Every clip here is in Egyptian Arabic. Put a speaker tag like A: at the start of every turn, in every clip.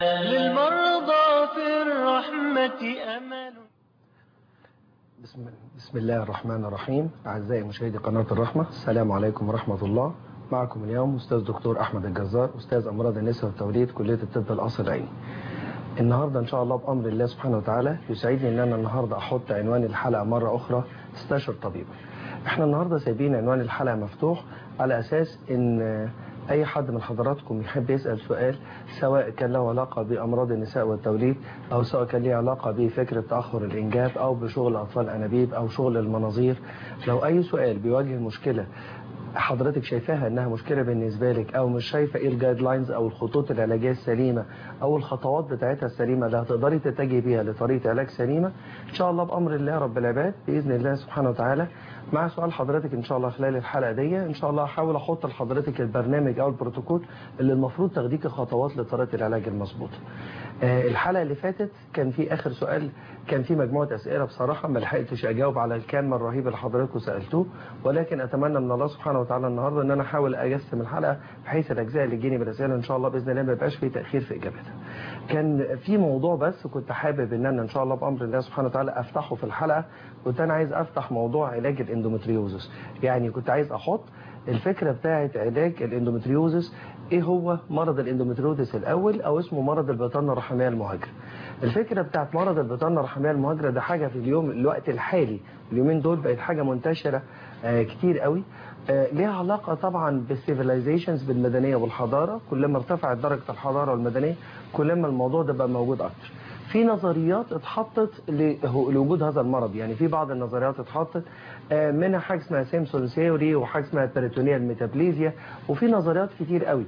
A: للمرضى في الرحمة أمل
B: بسم, بسم الله الرحمن الرحيم أعزائي مشاهدي قناة الرحمة السلام عليكم ورحمة الله معكم اليوم أستاذ دكتور أحمد الجزار أستاذ أمراض النساء والتوليد كلية الطب القصر العيني النهاردة إن شاء الله بأمر الله سبحانه وتعالى يسعدني إن أنا النهاردة أحط عنوان الحلقة مرة أخرى استشر طبيبا إحنا النهاردة سايبين عنوان الحلقة مفتوح على أساس إن أي حد من حضراتكم يحب يسأل سؤال سواء كان له علاقة بأمراض النساء والتوليد أو سواء كان له علاقة بفكرة تأخر الإنجاب أو بشغل أطفال أنابيب أو شغل المناظير لو أي سؤال بيواجه مشكلة حضرتك شايفاها انها مشكلة بالنسبة لك او مش شايفة ايه الجايد لاينز او الخطوط العلاجية السليمة او الخطوات بتاعتها السليمة اللي هتقدري تتجهي بيها لطريقة علاج سليمة ان شاء الله بامر الله رب العباد باذن الله سبحانه وتعالى مع سؤال حضرتك ان شاء الله خلال الحلقة دي ان شاء الله هحاول احط لحضرتك البرنامج او البروتوكول اللي المفروض تاخديك خطوات لطريقة العلاج المظبوطة آه الحلقة اللي فاتت كان في اخر سؤال كان في مجموعة اسئلة بصراحة ما لحقتش اجاوب على الكم الرهيب اللي حضراتكم سألتوه ولكن اتمنى من الله سبحانه وتعالى النهاردة ان انا احاول اقسم الحلقة بحيث الاجزاء اللي تجيني من الاسئلة ان شاء الله باذن الله ما يبقاش في تأخير في اجابتها كان في موضوع بس كنت حابب ان انا ان شاء الله بامر الله سبحانه وتعالى افتحه في الحلقة كنت انا عايز افتح موضوع علاج الاندومتريوزس يعني كنت عايز احط الفكرة بتاعة علاج الاندومتريوزس ايه هو مرض الاندومتريوزس الاول او اسمه مرض البطانة الرحمية المهاجرة الفكرة بتاعت مرض البطانة الرحمية المهاجرة ده حاجة في اليوم الوقت الحالي اليومين دول بقت حاجة منتشرة آه كتير قوي آه ليها علاقة طبعا بالسيفيلايزيشنز بالمدنية والحضارة كلما ارتفعت درجة الحضارة والمدنية كلما الموضوع ده بقى موجود اكتر في نظريات اتحطت لوجود هذا المرض يعني في بعض النظريات اتحطت منها حاجه اسمها سيمسون ثيوري وحاجه اسمها البريتونيال ميتابليزيا وفي نظريات كتير قوي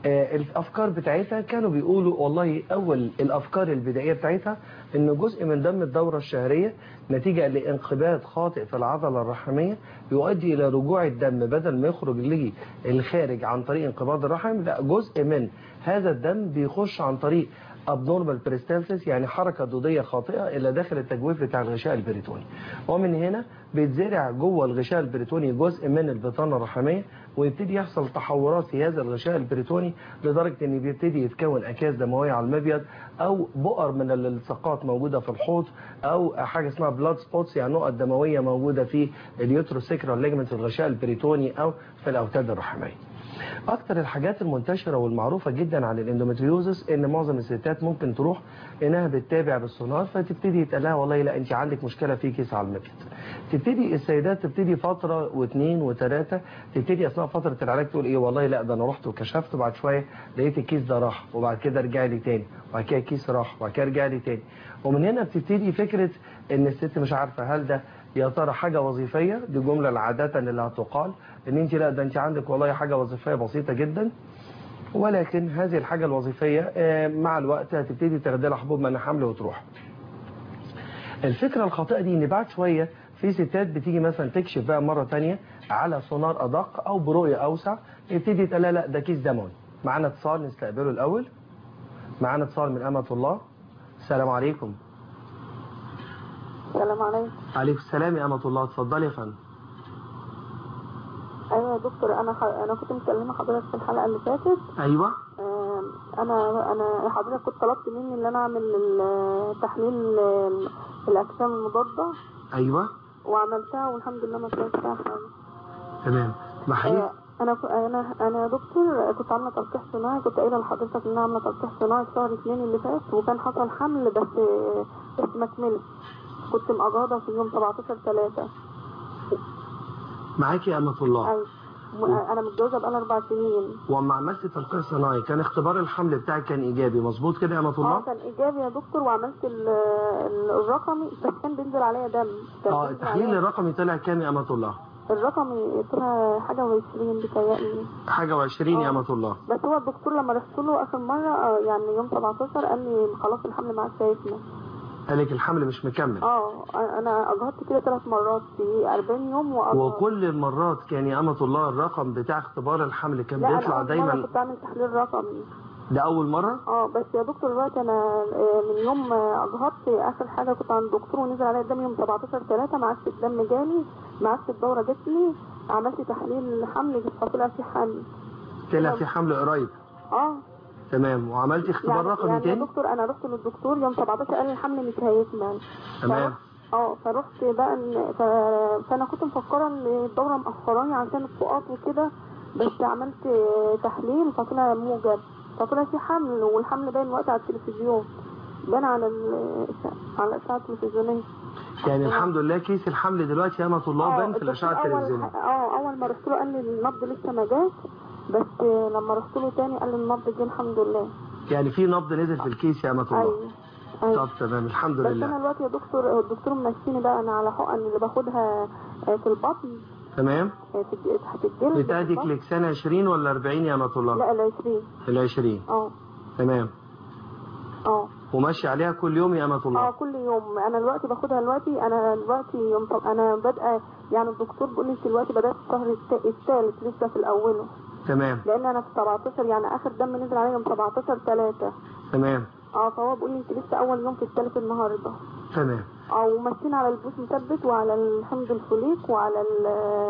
B: الافكار بتاعتها كانوا بيقولوا والله اول الافكار البدائيه بتاعتها ان جزء من دم الدوره الشهريه نتيجه لانقباض خاطئ في العضله الرحميه يؤدي الى رجوع الدم بدل ما يخرج للخارج عن طريق انقباض الرحم لا جزء من هذا الدم بيخش عن طريق abnormal peristalsis يعني حركة ضدية خاطئة إلى داخل التجويف بتاع الغشاء البريتوني ومن هنا بيتزرع جوه الغشاء البريتوني جزء من البطانة الرحمية ويبتدي يحصل تحورات في هذا الغشاء البريتوني لدرجة ان بيبتدي يتكون اكياس دموية على المبيض او بؤر من الالتصاقات موجودة في الحوض او حاجة اسمها بلاد سبوتس يعني نقط دموية موجودة في اليوتروسيكرال ليجمنت في الغشاء البريتوني او في الاوتاد الرحمية اكتر الحاجات المنتشرة والمعروفة جدا عن الاندومتريوزس ان معظم الستات ممكن تروح انها بتتابع بالسونار فتبتدي يتقال لها والله لا انت عندك مشكلة في كيس على المبيض تبتدي السيدات تبتدي فترة واثنين وثلاثة تبتدي اثناء فترة العلاج تقول ايه والله لا ده انا رحت وكشفت وبعد شوية لقيت الكيس ده راح وبعد كده رجع لي تاني وبعد كده الكيس راح وبعد كده رجع لي تاني ومن هنا بتبتدي فكرة ان الست مش عارفة هل ده يا ترى حاجة وظيفية دي جملة العادة اللي هتقال ان انت لا ده انت عندك والله حاجة وظيفية بسيطة جدا ولكن هذه الحاجة الوظيفية مع الوقت هتبتدي تاخدي لها حبوب منع حمل وتروح الفكرة الخاطئة دي ان بعد شوية في ستات بتيجي مثلا تكشف بقى مرة تانية على سونار ادق او برؤية اوسع يبتدي تقول لا ده كيس دموي معانا اتصال نستقبله الاول معانا اتصال من امة الله السلام عليكم
C: السلام عليكم
B: عليكم السلام يا أمة الله اتفضلي يا فندم
C: ايوه يا دكتور انا ح... انا كنت مكلمه حضرتك في الحلقه اللي فاتت
B: ايوه
C: آه انا انا حضرتك كنت طلبت مني ان انا اعمل تحليل الاجسام المضاده
B: ايوه
C: وعملتها والحمد لله ما طلعش فيها حاجه
B: تمام محيط
C: آه انا انا انا يا دكتور كنت عامله تلقيح صناعي كنت قايله لحضرتك ان انا عامله تلقيح صناعي في شهر اثنين اللي فات وكان حصل حمل بس بس ما كملش كنت مقبضة في يوم 17 3
B: معاكي يا أمة الله
C: أيوة أنا متجوزة بقالي أربع سنين
B: وأما عملت تلقيح صناعي كان اختبار الحمل بتاعك كان إيجابي مظبوط كده يا أمة الله؟
C: اه كان إيجابي يا دكتور وعملت الرقمي بس كان بينزل عليا دم
B: اه التحليل الرقمي طلع كام يا أمة الله؟
C: الرقمي طلع حاجة وعشرين بتهيألي
B: حاجة وعشرين يا أمة الله
C: بس هو الدكتور لما رحت له آخر مرة يعني يوم 17 قال لي خلاص الحمل معاك شايفنا
B: قالك الحمل مش مكمل
C: اه انا اجهضت كده ثلاث مرات في 40 يوم وأجهض.
B: وكل المرات كان يا امه الله الرقم بتاع اختبار الحمل كان
C: لا
B: بيطلع
C: أنا
B: دايما
C: مرة كنت بعمل تحليل رقمي
B: ده اول مره
C: اه بس يا دكتور دلوقتي انا من يوم اجهضت اخر حاجه كنت عند الدكتور ونزل عليا الدم يوم 17 3 معاش الدم جالي معاش الدوره جت لي عملت تحليل حمل طلع في حمل
B: طلع في حمل قريب
C: اه
B: تمام وعملتي اختبار
C: يعني,
B: رقمي
C: يعني يا
B: تاني
C: دكتور انا رحت للدكتور يوم 17 قال لي الحمل مش هيكمل
B: تمام
C: فرحت- اه فرحت بقى إن- ف... فانا كنت مفكره ان الدوره مأخراني عشان الفؤاد وكده بس عملت تحليل فطلع موجب فطلع في حمل والحمل باين وقت على التلفزيون بان على ال... على الاشعه التلفزيونيه
B: يعني الحمد لله كيس الحمل دلوقتي يا امة الله بان في
C: الدكتور
B: الاشعه
C: أول-
B: التلفزيونيه
C: اه اول ما رحت له قال لي النبض لسه ما جاش بس لما رحت له تاني قال لي النبض جه الحمد لله
B: يعني في نبض نزل في الكيس يا امة الله
C: ايوه ايوه
B: طب تمام الحمد
C: بس انا
B: لله
C: دلوقتي يا دكتور الدكتور منسيني بقى انا على حقن اللي باخدها آه، في البطن
B: تمام
C: آه، في الج- تحت الجلد
B: بتاعتك
C: في البطن.
B: لكسان 20 ولا 40 يا امة الله
C: لا ال 20
B: ال 20
C: اه
B: تمام
C: اه
B: وماشي عليها كل يوم يا امة
C: اه
B: الله
C: كل يوم انا دلوقتي باخدها دلوقتي انا دلوقتي يوم طب انا بادئه يعني الدكتور بيقول لي انت دلوقتي بدات الشهر الت- الثالث لسه في الاول
B: تمام
C: لان انا في 17 يعني اخر دم نزل عليا يوم 17 3
B: تمام
C: اه فهو بيقول لي انت لسه اول يوم في الثالث النهارده
B: تمام
C: اه وماشيين على البوس مثبت وعلى الحمض الفوليك وعلى ال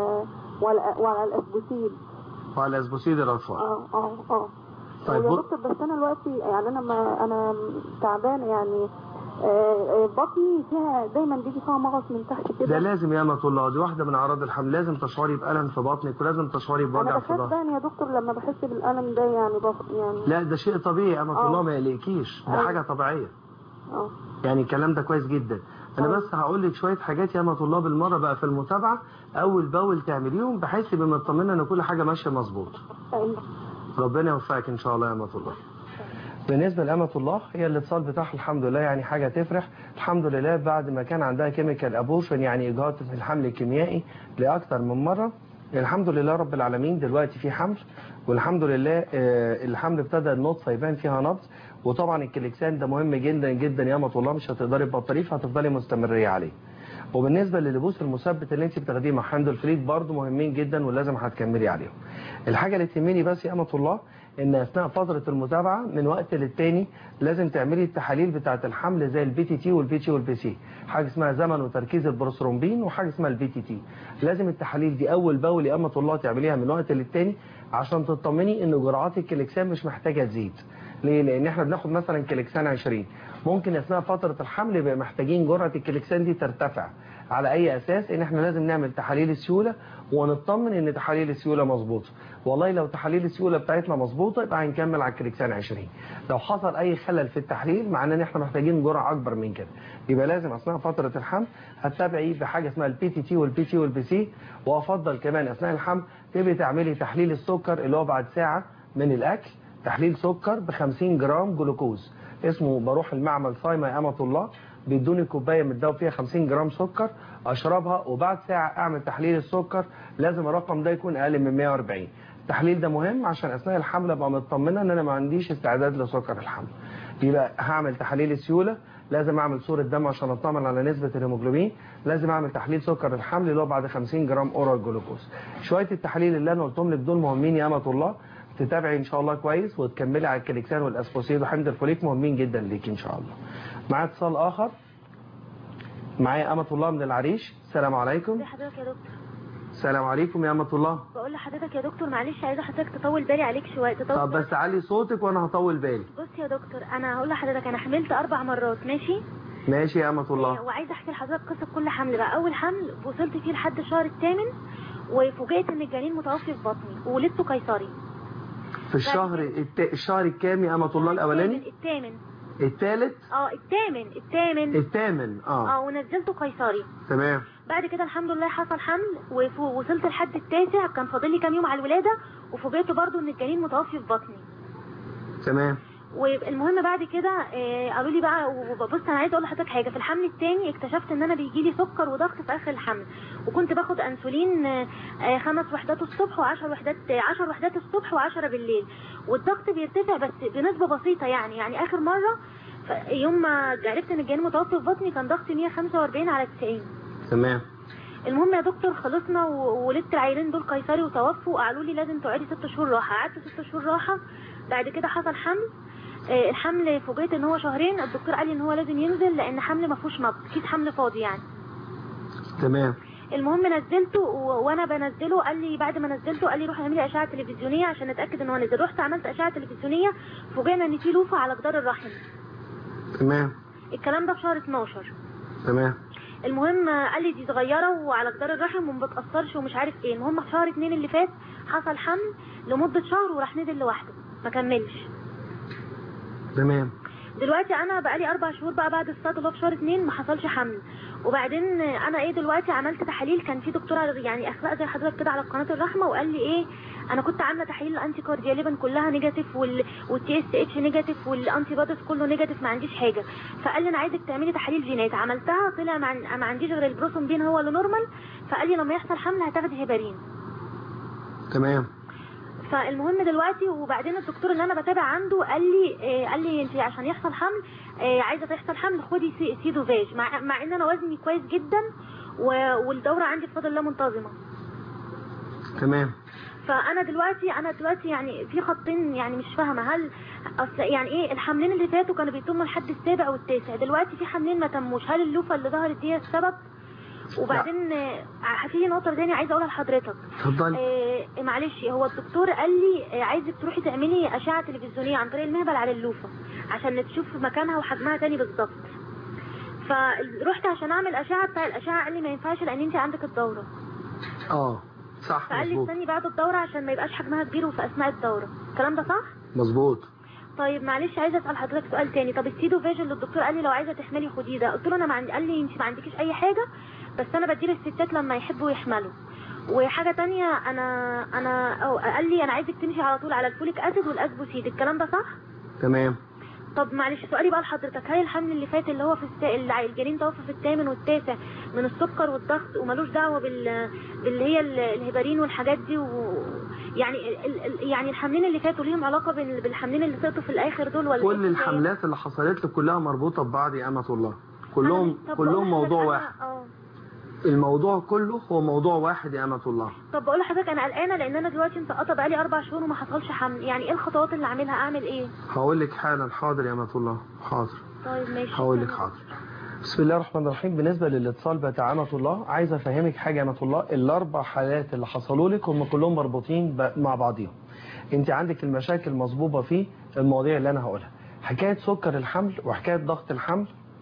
C: وعلى, وعلى الاسبوسيد
B: وعلى اسبوسيد الاطفال
C: اه اه اه
B: طيب
C: طيب
B: بص-
C: يا دكتور بس انا دلوقتي يعني انا ما انا تعبانه يعني آه، آه، بطني فيها دايما بيجي فيها مغص من تحت
B: ده
C: كده
B: لازم يا امة الله دي واحده من اعراض الحمل لازم تشعري بالم في بطنك ولازم تشعري
C: انا
B: بوجع في
C: بخاف
B: ظهرك
C: بقى يا دكتور لما بحس بالالم ده يعني بف... يعني
B: لا ده شيء طبيعي يا امة
C: آه.
B: الله ما يقلقكيش ده
C: أيوة.
B: حاجه طبيعيه
C: اه
B: يعني الكلام ده كويس جدا انا
C: أيوة.
B: بس هقول لك شويه حاجات يا امة الله بالمره بقى في المتابعه اول باول تعمليهم بحيث تبقى مطمنه ان كل حاجه ماشيه مظبوط
C: ايوه
B: ربنا يوفقك ان شاء الله يا امة الله بالنسبه لامة الله هي الاتصال بتاعها الحمد لله يعني حاجه تفرح الحمد لله بعد ما كان عندها كيميكال ابورشن يعني اجهاض في الحمل الكيميائي لاكثر من مره الحمد لله رب العالمين دلوقتي في حمل والحمد لله آه، الحمل ابتدى النطفه يبان فيها نبض وطبعا الكليكسان ده مهم جدا جدا يا امة الله مش هتقدري تبطليه فهتفضلي مستمريه عليه وبالنسبه للبوس المثبت اللي انت بتاخديه مع حمض الفريد برضه مهمين جدا ولازم هتكملي عليهم الحاجه اللي تهمني بس يا امة الله ان اثناء فتره المتابعه من وقت للتاني لازم تعملي التحاليل بتاعه الحمل زي البي تي تي والبي تي والبي سي حاجه اسمها زمن وتركيز البروسترومبين وحاجه اسمها البي تي تي لازم التحاليل دي اول باول يا امة الله تعمليها من وقت للتاني عشان تطمني ان جرعات الكليكسان مش محتاجه تزيد ليه لان احنا بناخد مثلا كليكسان 20 ممكن اثناء فتره الحمل يبقى محتاجين جرعه الكليكسان دي ترتفع على اي اساس ان احنا لازم نعمل تحاليل السيوله ونطمن ان تحاليل السيوله مظبوطه والله لو تحاليل السيوله بتاعتنا مظبوطه يبقى هنكمل على الكليكسان 20 لو حصل اي خلل في التحليل معناه ان احنا محتاجين جرعه اكبر من كده يبقى لازم اثناء فتره الحمل هتتابعي بحاجه اسمها البي تي تي والبي تي والبي سي وافضل كمان اثناء الحمل تبقي تعملي تحليل السكر اللي هو بعد ساعه من الاكل تحليل سكر ب 50 جرام جلوكوز اسمه بروح المعمل صايمه يا امه الله بيدوني كوبايه متداوب فيها 50 جرام سكر اشربها وبعد ساعه اعمل تحليل السكر لازم الرقم ده يكون اقل من 140 التحليل ده مهم عشان اثناء الحمل ابقى مطمنه ان انا ما عنديش استعداد لسكر الحمل يبقى هعمل تحاليل السيوله لازم اعمل صوره دم عشان اطمن على نسبه الهيموجلوبين لازم اعمل تحليل سكر الحمل اللي هو بعد 50 جرام اورال جلوكوز شويه التحاليل اللي انا قلتهم لك دول مهمين يا امه الله تتابعي ان شاء الله كويس وتكملي على الكليكسان والاسبوسيد وحمض الفوليك مهمين جدا ليك ان شاء الله معايا اتصال اخر معايا امه الله من العريش السلام عليكم
D: ازي حضرتك يا دكتور
B: السلام عليكم يا امه الله
D: بقول لحضرتك يا دكتور معلش عايزه حضرتك تطول بالي عليك شويه تطول
B: طب بس علي صوتك وانا هطول بالي
D: بص يا دكتور انا هقول لحضرتك انا حملت اربع مرات ماشي
B: ماشي يا امه الله
D: وعايزه احكي لحضرتك قصه كل حمل بقى اول حمل وصلت فيه لحد الشهر الثامن وفوجئت ان الجنين متوفي في بطني وولدته قيصري
B: في الشهر الت... الشهر الكام يا امه الله الاولاني
D: الثامن
B: الثالث
D: اه الثامن الثامن
B: الثامن اه
D: اه ونزلته قيصري
B: تمام
D: بعد كده الحمد لله حصل حمل ووصلت لحد التاسع كان فاضل لي كام يوم على الولاده وفوجئت برضو ان الجنين متوفي في بطني
B: تمام
D: والمهم بعد كده آه، قالوا لي بقى وبص انا عايزه اقول لحضرتك حاجه في الحمل الثاني اكتشفت ان انا بيجي لي سكر وضغط في اخر الحمل وكنت باخد انسولين آه، آه، خمس وحدات الصبح و10 وحدات 10 وحدات الصبح و10 بالليل والضغط بيرتفع بس بنسبه بسيطه يعني يعني اخر مره ف- يوم ما عرفت ان الجنين متوفي في بطني كان ضغطي 145 على 90
B: تمام
D: المهم يا دكتور خلصنا و- وولدت العيلين دول قيصري وتوفوا وقالوا لي لازم تقعدي ست شهور راحه قعدت ست شهور راحه بعد كده حصل حمل آه، الحمل فوجئت ان هو شهرين الدكتور قال لي ان هو لازم ينزل لان حمل ما فيهوش نبض كيس حمل فاضي يعني
B: تمام
D: المهم نزلته و... وانا بنزله قال لي بعد ما نزلته قال لي روحي اعملي اشعه تلفزيونيه عشان نتاكد ان هو نزل رحت عملت اشعه تلفزيونيه فوجئنا ان في لوفه على جدار الرحم
B: تمام
D: الكلام ده في شهر 12
B: تمام
D: المهم قال لي دي صغيره وعلى جدار الرحم وما بتاثرش ومش عارف ايه المهم في شهر 2 اللي فات حصل حمل لمده شهر وراح نزل لوحده ما كملش
B: تمام
D: دلوقتي انا بقالي اربع شهور بقى بعد الصدمه في شهر اتنين ما حصلش حمل وبعدين انا ايه دلوقتي عملت تحاليل كان في دكتوره يعني اخلاق زي حضرتك كده على قناه الرحمه وقال لي ايه انا كنت عامله تحاليل الانتي كاردياليبن كلها نيجاتيف وال والتي اس اتش نيجاتيف والانتي بوديز كله نيجاتيف ما عنديش حاجه فقال لي انا عايزك تعملي تحاليل جينات عملتها طلع ما عن- ما عنديش غير البروسومبين هو اللي نورمال فقال لي لما يحصل حمل هتاخدي هيبارين
B: تمام
D: فالمهم دلوقتي وبعدين الدكتور اللي انا بتابع عنده قال لي آه قال لي انت عشان يحصل حمل آه عايزه تحصل حمل خدي سي- سيدوفاج مع, مع ان انا وزني كويس جدا و- والدوره عندي بفضل الله منتظمه
B: تمام
D: فانا دلوقتي انا دلوقتي يعني في خطين يعني مش فاهمه هل اصل يعني ايه الحملين اللي فاتوا كانوا بيتموا لحد السابع والتاسع دلوقتي في حملين ما تموش هل اللوفه اللي ظهرت دي السبب وبعدين آه، في نقطه تانية عايزه اقولها لحضرتك
B: اتفضلي
D: آه معلش هو الدكتور قال لي آه عايزك تروحي تعملي اشعه تلفزيونيه عن طريق المهبل على اللوفه عشان تشوف مكانها وحجمها تاني بالظبط فرحت عشان اعمل اشعه بتاع الاشعه قال لي ما ينفعش لان انت عندك الدوره
B: اه صح
D: فقال لي
B: مظبوط
D: استني بعد الدوره عشان ما يبقاش حجمها كبير وفي اثناء الدوره الكلام ده صح
B: مظبوط
D: طيب معلش عايزه اسال حضرتك سؤال تاني طب السيدو فيجن اللي الدكتور قال لي لو عايزه تحملي خديه ده قلت له انا ما عندي قال لي انت ما عندكيش اي حاجه بس انا بديل الستات لما يحبوا يحملوا وحاجه تانية انا انا أو قال لي انا عايزك تمشي على طول على الفوليك اسيد والاسبوسيد الكلام ده صح
B: تمام
D: طب معلش سؤالي بقى لحضرتك هل الحمل اللي فات اللي هو في السا... اللي الجنين توفى في الثامن والتاسع من السكر والضغط وملوش دعوه بال... باللي هي ال- الهبارين والحاجات دي و... يعني ال... ال... يعني الحملين اللي فاتوا ليهم علاقه بال... بالحملين اللي سقطوا في الاخر دول ولا
B: كل
D: إيه؟
B: الحملات اللي حصلت لك كلها مربوطه ببعض يا امه الله
D: أنا-
B: كلهم
D: طب
B: كلهم
D: بقول
B: موضوع
D: لحضرتك
B: واحد
D: أنا- اه
B: الموضوع كله هو موضوع واحد يا امه الله
D: طب بقول لحضرتك انا قلقانه لان انا دلوقتي مسقطه بقالي اربع شهور وما حصلش حمل يعني ايه الخطوات اللي اعملها اعمل ايه
B: هقول لك حالا حاضر يا امه الله حاضر
D: طيب ماشي
B: هقول لك
D: شكراً.
B: حاضر بسم الله الرحمن الرحيم بالنسبه للاتصال بتاع امه الله عايز افهمك حاجه يا امه الله الاربع حالات اللي حصلوا لك هم كلهم مربوطين ب- مع بعضهم انت عندك المشاكل مصبوبه في المواضيع اللي انا هقولها حكايه سكر الحمل وحكايه ضغط الحمل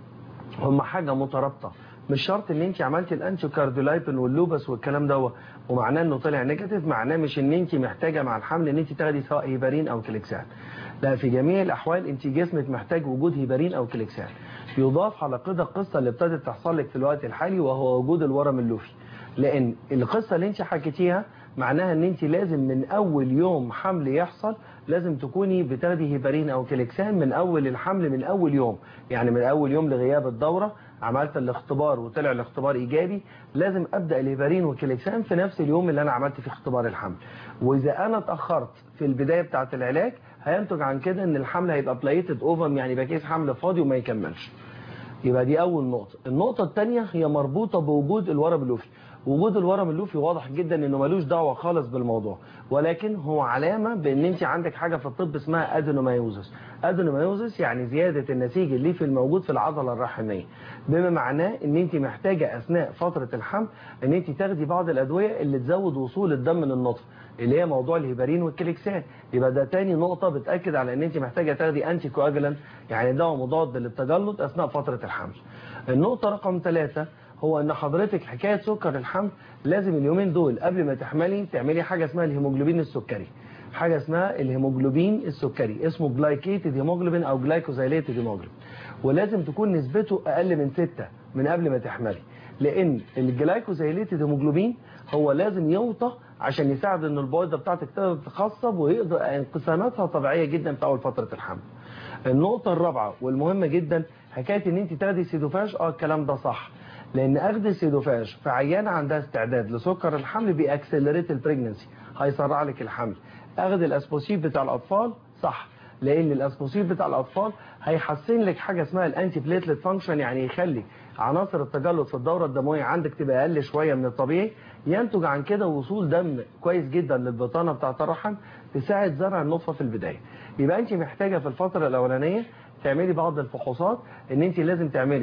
B: هم حاجه مترابطه مش شرط ان انت عملتي الانتي كارديولايبين واللوبس والكلام دوت ومعناه انه طلع نيجاتيف معناه مش ان انت محتاجه مع الحمل ان انت تاخدي سواء هيبارين او كليكسان لا في جميع الاحوال انت جسمك محتاج وجود هيبارين او كليكسان يضاف على كده القصه اللي ابتدت تحصل لك في الوقت الحالي وهو وجود الورم اللوفي لان القصه اللي انت حكيتيها معناها ان انت لازم من اول يوم حمل يحصل لازم تكوني بتاخدي هيبارين او كليكسان من اول الحمل من اول يوم يعني من اول يوم لغياب الدوره عملت الاختبار وطلع الاختبار ايجابي لازم ابدا الهيبارين والكليكسان في نفس اليوم اللي انا عملت فيه اختبار الحمل واذا انا اتاخرت في البدايه بتاعه العلاج هينتج عن كده ان الحمل هيبقى بلايتد اوفم يعني بكيس حمل فاضي وما يكملش يبقى دي اول نقطه النقطه الثانيه هي مربوطه بوجود الورم اللوفي وجود الورم اللوفي واضح جدا انه ملوش دعوه خالص بالموضوع ولكن هو علامه بان انت عندك حاجه في الطب اسمها ادينومايوزس ادينومايوزس يعني زياده النسيج الليفي الموجود في العضله الرحميه بما معناه ان انت محتاجه اثناء فتره الحمل ان انت تاخدي بعض الادويه اللي تزود وصول الدم للنطفه اللي هي موضوع الهيبارين والكليكسان يبقى ده تاني نقطة بتأكد على ان انت محتاجة تاخدي انتي كواجلان يعني دواء مضاد للتجلط اثناء فترة الحمل النقطة رقم ثلاثة هو ان حضرتك حكاية سكر الحمل لازم اليومين دول قبل ما تحملي تعملي حاجة اسمها الهيموجلوبين السكري حاجة اسمها الهيموجلوبين السكري اسمه جلايكيتد هيموجلوبين او جلايكوزايليتد هيموجلوبين ولازم تكون نسبته اقل من 6 من قبل ما تحملي لان الجلايكوزايليتد هيموجلوبين هو لازم يوطى عشان يساعد ان البويضه بتاعتك تقدر تتخصب ويقدر انقساماتها طبيعيه جدا في اول فتره الحمل. النقطه الرابعه والمهمه جدا حكايه ان انت تاخدي سيدوفاج اه الكلام ده صح لان اخذ السيدوفاج في عيانه عندها استعداد لسكر الحمل بيأكسلريت البريجنسي هيسرع لك الحمل. اخذ الاسبوسيف بتاع الاطفال صح لان الاسبوسيف بتاع الاطفال هيحسن لك حاجه اسمها الانتي بليتلت فانكشن يعني يخلي عناصر التجلط في الدوره الدمويه عندك تبقى اقل شويه من الطبيعي ينتج عن كده وصول دم كويس جدا للبطانه بتاعه الرحم تساعد زرع النطفه في البدايه يبقى انت محتاجه في الفتره الاولانيه تعملي بعض الفحوصات ان انت لازم تعملي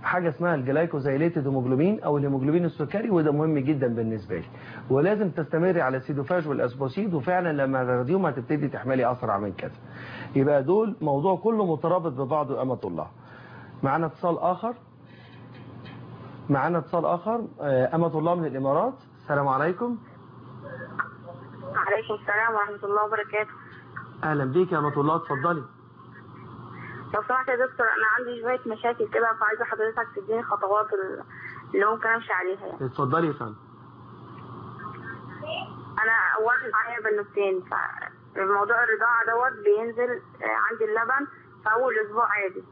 B: حاجه اسمها الجلايكوزايليتد هيموجلوبين او الهيموجلوبين السكري وده مهم جدا بالنسبه لي ولازم تستمري على السيدوفاج والاسبوسيد وفعلا لما تاخديهم هتبتدي تحملي اسرع من كده يبقى دول موضوع كله مترابط ببعضه امه الله معانا اتصال اخر معانا اتصال اخر آه، امه الله من الامارات السلام عليكم
C: عليكم السلام ورحمة الله وبركاته
B: اهلا بيك يا امه الله اتفضلي
C: لو سمحت يا دكتور أنا عندي شوية مشاكل كده فعايزة حضرتك تديني خطوات ال- اللي ممكن أمشي عليها يعني
B: اتفضلي يا فندم
C: أنا أولا معايا بنوتين فموضوع الرضاعة دوت بينزل آه، عندي اللبن في أول أسبوع عادي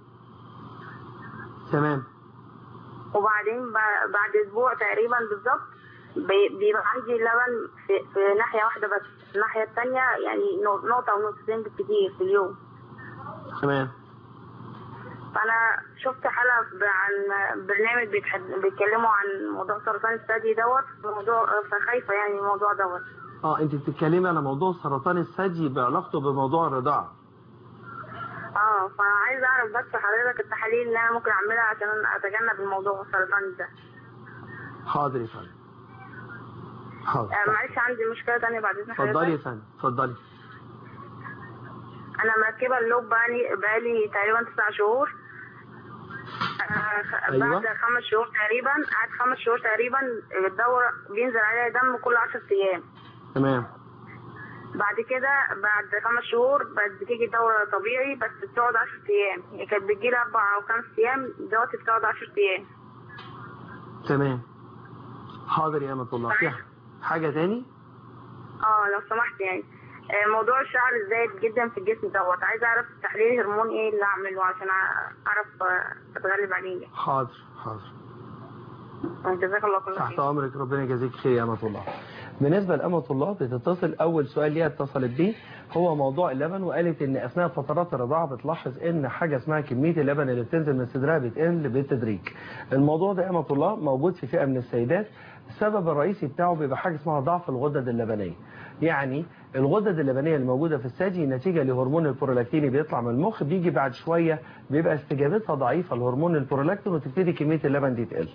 B: تمام
C: وبعدين ب- بعد أسبوع تقريبا بالظبط بي- بيبقى عندي اللبن في, في ناحية واحدة بس الناحية التانية يعني نق- نقطة ونقطتين بالكتير في اليوم
B: تمام
C: فانا شفت حلقه ب- عن برنامج بيتحد- بيتكلموا عن موضوع سرطان الثدي دوت موضوع فخايفه يعني من الموضوع دوت
B: اه انت بتتكلمي على موضوع سرطان الثدي بعلاقته بموضوع الرضاعه
C: اه فعايز اعرف بس حضرتك التحاليل اللي انا ممكن اعملها عشان اتجنب الموضوع السرطان ده
B: حاضر يا فندم حاضر
C: آه معلش عندي مشكله تانية بعد اذن
B: اتفضلي يا
C: حضرتك
B: فندم اتفضلي
C: انا مركبه اللوب بقالي بقالي تقريبا تسع شهور آه، خ-
B: أيوة.
C: بعد خمس شهور تقريبا قعدت خمس شهور تقريبا الدورة بينزل عليها دم كل عشر ايام
B: تمام
C: بعد كده بعد خمس شهور بقت بتيجي دورة طبيعي بس بتقعد عشر أيام هي كانت بتجيلي أربع أو خمس أيام دلوقتي بتقعد عشر أيام
B: تمام حاضر يا امه الله في حاجه تاني
C: اه لو سمحت يعني آه، موضوع الشعر الزايد جدا في الجسم دوت عايزة أعرف تحليل هرمون إيه اللي أعمله عشان أ- أعرف آه، أتغلب عليه
B: حاضر حاضر
C: جزاك الله كل
B: تحت
C: خير
B: امرك ربنا يجازيك خير يا امه الله بالنسبه لامه الله بتتصل اول سؤال ليها اتصلت بيه هو موضوع اللبن وقالت ان اثناء فترات الرضاعه بتلاحظ ان حاجه اسمها كميه اللبن اللي بتنزل من صدرها بتقل بالتدريج الموضوع ده امه الله موجود في فئه من السيدات السبب الرئيسي بتاعه بيبقى حاجه اسمها ضعف الغدد اللبنيه يعني الغدد اللبنيه اللي موجوده في الثدي نتيجه لهرمون البرولاكتين بيطلع من المخ بيجي بعد شويه بيبقى استجابتها ضعيفه لهرمون البرولاكتين وتبتدي كميه اللبن دي تقل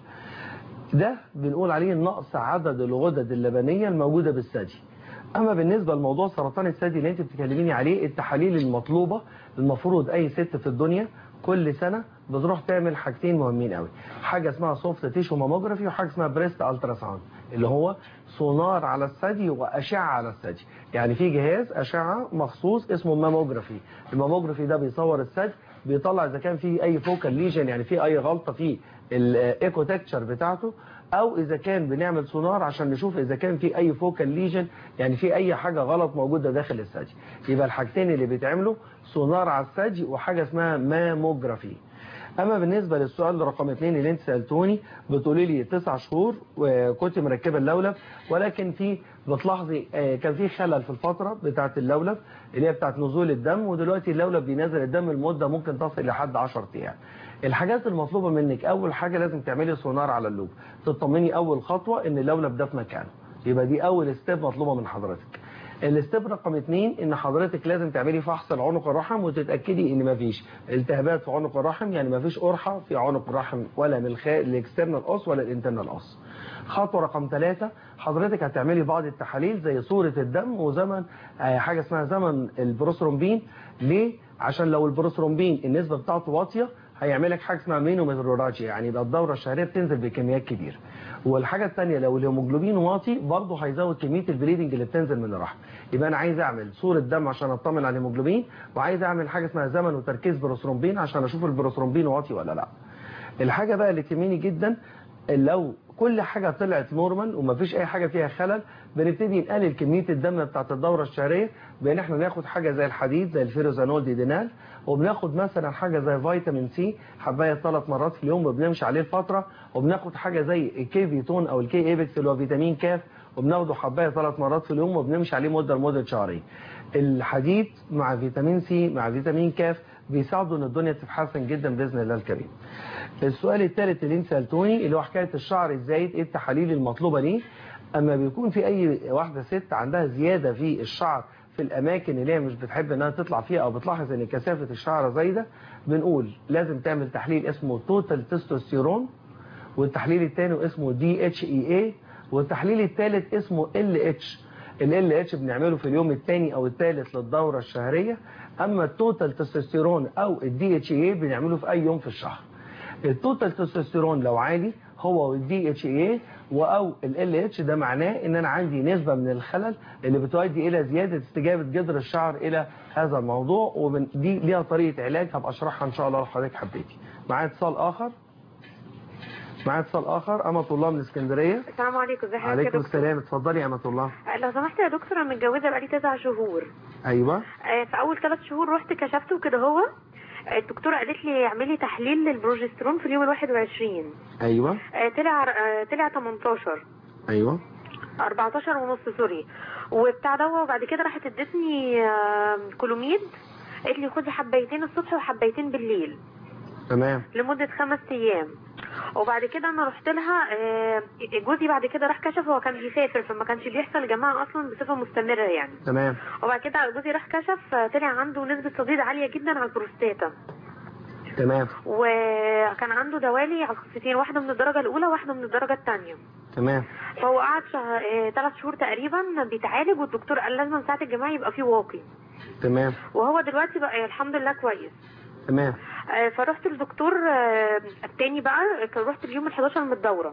B: ده بنقول عليه نقص عدد الغدد اللبنية الموجودة بالثدي أما بالنسبة لموضوع سرطان الثدي اللي أنت بتكلميني عليه التحاليل المطلوبة المفروض أي ست في الدنيا كل سنة بتروح تعمل حاجتين مهمين قوي حاجة اسمها سوفت تيشو ماموجرافي وحاجة اسمها بريست الترا ساوند اللي هو سونار على الثدي وأشعة على الثدي يعني في جهاز أشعة مخصوص اسمه ماموجرافي الماموجرافي ده بيصور الثدي بيطلع إذا كان في أي فوكال ليجن يعني في أي غلطة في الايكو تكتشر بتاعته او اذا كان بنعمل سونار عشان نشوف اذا كان في اي فوكال ليجن يعني في اي حاجه غلط موجوده داخل الثدي يبقى الحاجتين اللي بيتعملوا سونار على الثدي وحاجه اسمها ماموجرافي اما بالنسبه للسؤال رقم اثنين اللي انت سالتوني بتقولي لي تسع شهور وكنت مركبه اللولب ولكن في بتلاحظي آه، كان في خلل في الفتره بتاعه اللولب اللي هي بتاعه نزول الدم ودلوقتي اللولب بينزل الدم المده ممكن تصل لحد 10 ايام الحاجات المطلوبه منك اول حاجه لازم تعملي سونار على اللوب تطمني اول خطوه ان اللولب ده في مكانه يبقى دي اول ستيب مطلوبه من حضرتك الستيب رقم اتنين ان حضرتك لازم تعملي فحص العنق الرحم وتتاكدي ان مفيش التهابات في عنق الرحم يعني مفيش قرحه في عنق الرحم ولا من الخ- الاكسترنال اوس ولا الانترنال اوس خطوه رقم ثلاثة حضرتك هتعملي بعض التحاليل زي صوره الدم وزمن آه، حاجه اسمها زمن البروثرومبين ليه عشان لو البروثرومبين النسبه بتاعته واطيه هيعمل لك حاجه اسمها مينوميتروراجيا يعني يبقى الدوره الشهريه بتنزل بكميات كبيره والحاجه الثانيه لو الهيموجلوبين واطي برضه هيزود كميه البليدنج اللي بتنزل من الرحم يبقى انا عايز اعمل صوره دم عشان اطمن على الهيموجلوبين وعايز اعمل حاجه اسمها زمن وتركيز بروثرومبين عشان اشوف البروثرومبين واطي ولا لا الحاجه بقى اللي تهمني جدا لو كل حاجة طلعت نورمال ومفيش أي حاجة فيها خلل بنبتدي نقلل كمية الدم بتاعت الدورة الشهرية بأن احنا ناخد حاجة زي الحديد زي الفيروزانول ديدينال وبناخد مثلا حاجة زي فيتامين سي حباية ثلاث مرات في اليوم وبنمشي عليه الفترة وبناخد حاجة زي الكي فيتون أو الكي ايبكس اللي هو فيتامين كاف وبناخده حباية ثلاث مرات في اليوم وبنمشي عليه مدة لمدة شهرين الحديد مع فيتامين سي مع فيتامين كاف بيساعدوا ان الدنيا تتحسن جدا باذن الله الكريم. السؤال الثالث اللي انت سالتوني اللي هو حكايه الشعر الزايد ايه التحاليل المطلوبه ليه؟ اما بيكون في اي واحده ست عندها زياده في الشعر في الاماكن اللي هي مش بتحب انها تطلع فيها او بتلاحظ ان كثافه الشعر زايده بنقول لازم تعمل تحليل اسمه توتال تستوستيرون والتحليل الثاني اسمه دي اتش اي اي والتحليل الثالث اسمه ال اتش ال اتش بنعمله في اليوم الثاني او الثالث للدوره الشهريه اما التوتال تستوستيرون او الدي اتش اي بنعمله في اي يوم في الشهر التوتال تستوستيرون لو عالي هو الدي اتش اي او ال اتش ده معناه ان انا عندي نسبه من الخلل اللي بتؤدي الى زياده استجابه جذر الشعر الى هذا الموضوع ودي ليها طريقه علاج هبقى اشرحها ان شاء الله لو حضرتك حبيتي معايا اتصال اخر معايا اتصال اخر امة الله من اسكندريه
E: السلام عليكم ازي حضرتك يا
B: عليكم
E: دكتور
B: السلام اتفضلي يا امة الله
E: لو سمحت يا دكتور انا متجوزه بقالي تسع شهور
B: ايوه
E: آه، في اول ثلاث شهور رحت كشفت وكده هو آه، الدكتوره قالت لي اعملي تحليل للبروجسترون في اليوم ال 21
B: ايوه
E: آه، طلع آه، طلع 18
B: ايوه
E: 14 ونص سوري وبتاع ده وبعد كده راحت ادتني آه، كولوميد قالت لي خدي حبيتين الصبح وحبيتين بالليل
B: تمام
E: لمدة خمس أيام وبعد كده أنا رحت لها آه، جوزي بعد كده راح كشف هو كان بيسافر فما كانش بيحصل جماعة أصلا بصفة مستمرة يعني
B: تمام
E: وبعد كده جوزي راح كشف آه، طلع عنده نسبة صديد عالية جدا على البروستاتا
B: تمام
E: وكان عنده دوالي على الخصيتين واحدة من الدرجة الأولى واحدة من الدرجة الثانية
B: تمام
E: فهو قعد شه... ثلاث شهور تقريبا بيتعالج والدكتور قال لازم ساعة الجماعة يبقى فيه واقي
B: تمام
E: وهو دلوقتي بقى الحمد لله كويس
B: تمام
E: آه، فرحت للدكتور آه، التاني بقى كان رحت اليوم ال 11 من الدورة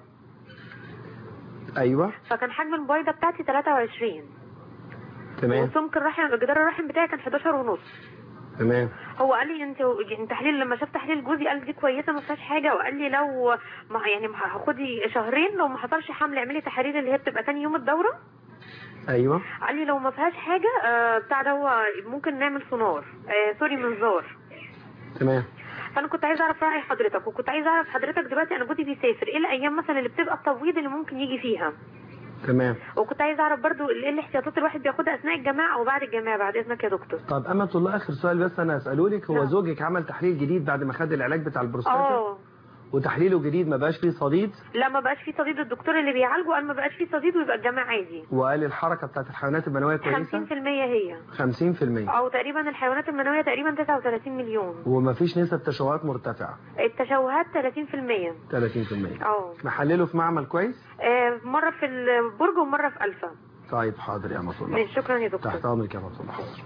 B: ايوه
E: فكان حجم البويضة بتاعتي 23
B: تمام
E: وسمك الرحم جدار الرحم بتاعي كان 11 ونص
B: تمام
E: هو قال لي انت يعني تحليل لما شاف تحليل جوزي قال لي دي كويسه ما فيهاش حاجه وقال لي لو ما يعني ما هاخدي شهرين لو ما حصلش حمل اعملي تحاليل اللي هي بتبقى تاني يوم الدوره
B: ايوه
E: قال لي لو ما فيهاش حاجه آه بتاع ده هو ممكن نعمل سونار آه سوري منظار
B: تمام
E: فانا كنت عايزه اعرف راي حضرتك وكنت عايزه اعرف حضرتك دلوقتي انا جوزي بيسافر ايه الايام مثلا اللي بتبقى التبويض اللي ممكن يجي فيها
B: تمام
E: وكنت عايزه اعرف برضو ايه الاحتياطات الواحد بياخدها اثناء الجماعه او بعد الجماعه بعد اذنك يا دكتور
B: طب امة الله اخر سؤال بس انا اساله لك هو
E: نعم.
B: زوجك عمل تحليل جديد بعد ما خد العلاج بتاع البروستاتا
E: اه
B: وتحليله جديد ما بقاش فيه صديد
E: لا ما بقاش في صديد الدكتور اللي بيعالجه قال ما بقاش في صديد ويبقى الجماعه عادي
B: وقال الحركه بتاعت الحيوانات المنويه
E: 50%
B: كويسه
E: هي
B: 50%
E: او تقريبا الحيوانات المنويه تقريبا 39 مليون
B: ومفيش نسب تشوهات مرتفعه
E: التشوهات 30%
B: 30%
E: اه
B: محلله في معمل كويس
E: آه، مره في البرج ومره في الفا
B: طيب حاضر يا امة الله
E: ماشي، شكرا يا دكتور
B: تحت امرك يا امة الله حاضر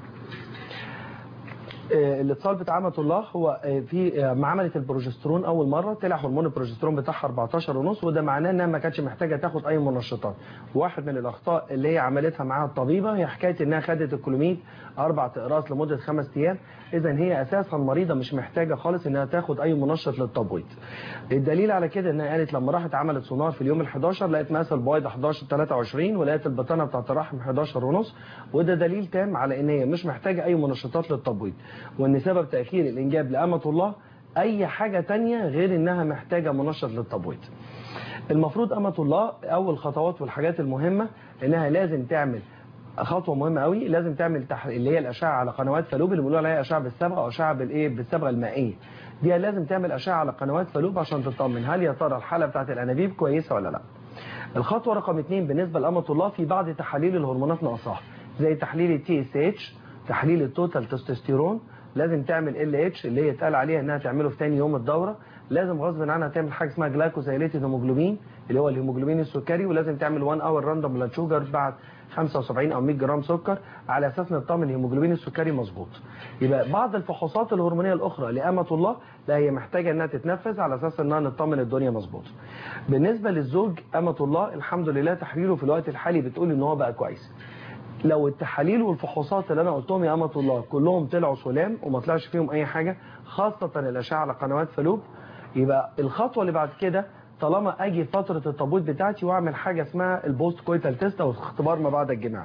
B: آه، الاتصال بتاع امة الله هو آه، في آه، ما عملت البروجسترون اول مره طلع هرمون البروجسترون بتاعها 14 ونص وده معناه انها ما كانتش محتاجه تاخد اي منشطات واحد من الاخطاء اللي هي عملتها معاها الطبيبه هي حكايه انها خدت الكلوميد اربع اقراص لمده خمس ايام اذا هي اساسا مريضه مش محتاجه خالص انها تاخد اي منشط للتبويض الدليل على كده انها قالت لما راحت عملت سونار في اليوم ال11 لقيت مقاس البويض 11 23 ولقيت البطانه بتاعت الرحم 11 ونص وده دليل تام على ان هي مش محتاجه اي منشطات للتبويض وان سبب تاخير الانجاب لامه الله اي حاجه تانية غير انها محتاجه منشط للتبويض المفروض امه الله اول خطوات والحاجات المهمه انها لازم تعمل خطوه مهمه قوي لازم تعمل تح... اللي هي الاشعه على قنوات فالوب اللي بيقولوا عليها اشعه بالصبغه او اشعه بالايه بالصبغه المائيه دي لازم تعمل اشعه على قنوات فالوب عشان تطمن هل يا ترى الحاله بتاعت الانابيب كويسه ولا لا الخطوه رقم اثنين بالنسبه لامه الله في بعض تحاليل الهرمونات ناقصاها زي تحليل التي اس اتش تحليل التوتال تستوستيرون لازم تعمل ال اتش اللي هي اتقال عليها انها تعمله في ثاني يوم الدوره لازم غصب عنها تعمل حاجه اسمها جلايكوزايليتد هيموجلوبين اللي هو الهيموجلوبين السكري ولازم تعمل 1 اور راندوم بلاد شوجر بعد 75 او 100 جرام سكر على اساس نطمن الهيموجلوبين السكري مظبوط يبقى بعض الفحوصات الهرمونيه الاخرى لامه الله لا هي محتاجه انها تتنفذ على اساس انها نطمن الدنيا مظبوط بالنسبه للزوج امه الله الحمد لله تحليله في الوقت الحالي بتقول ان هو بقى كويس لو التحاليل والفحوصات اللي انا قلتهم يا امه الله كلهم طلعوا سلام وما طلعش فيهم اي حاجه خاصه الاشعه على قنوات فالوب يبقى الخطوه اللي بعد كده طالما اجي فتره التبويض بتاعتي واعمل حاجه اسمها البوست كويتال تيست او اختبار ما بعد الجماع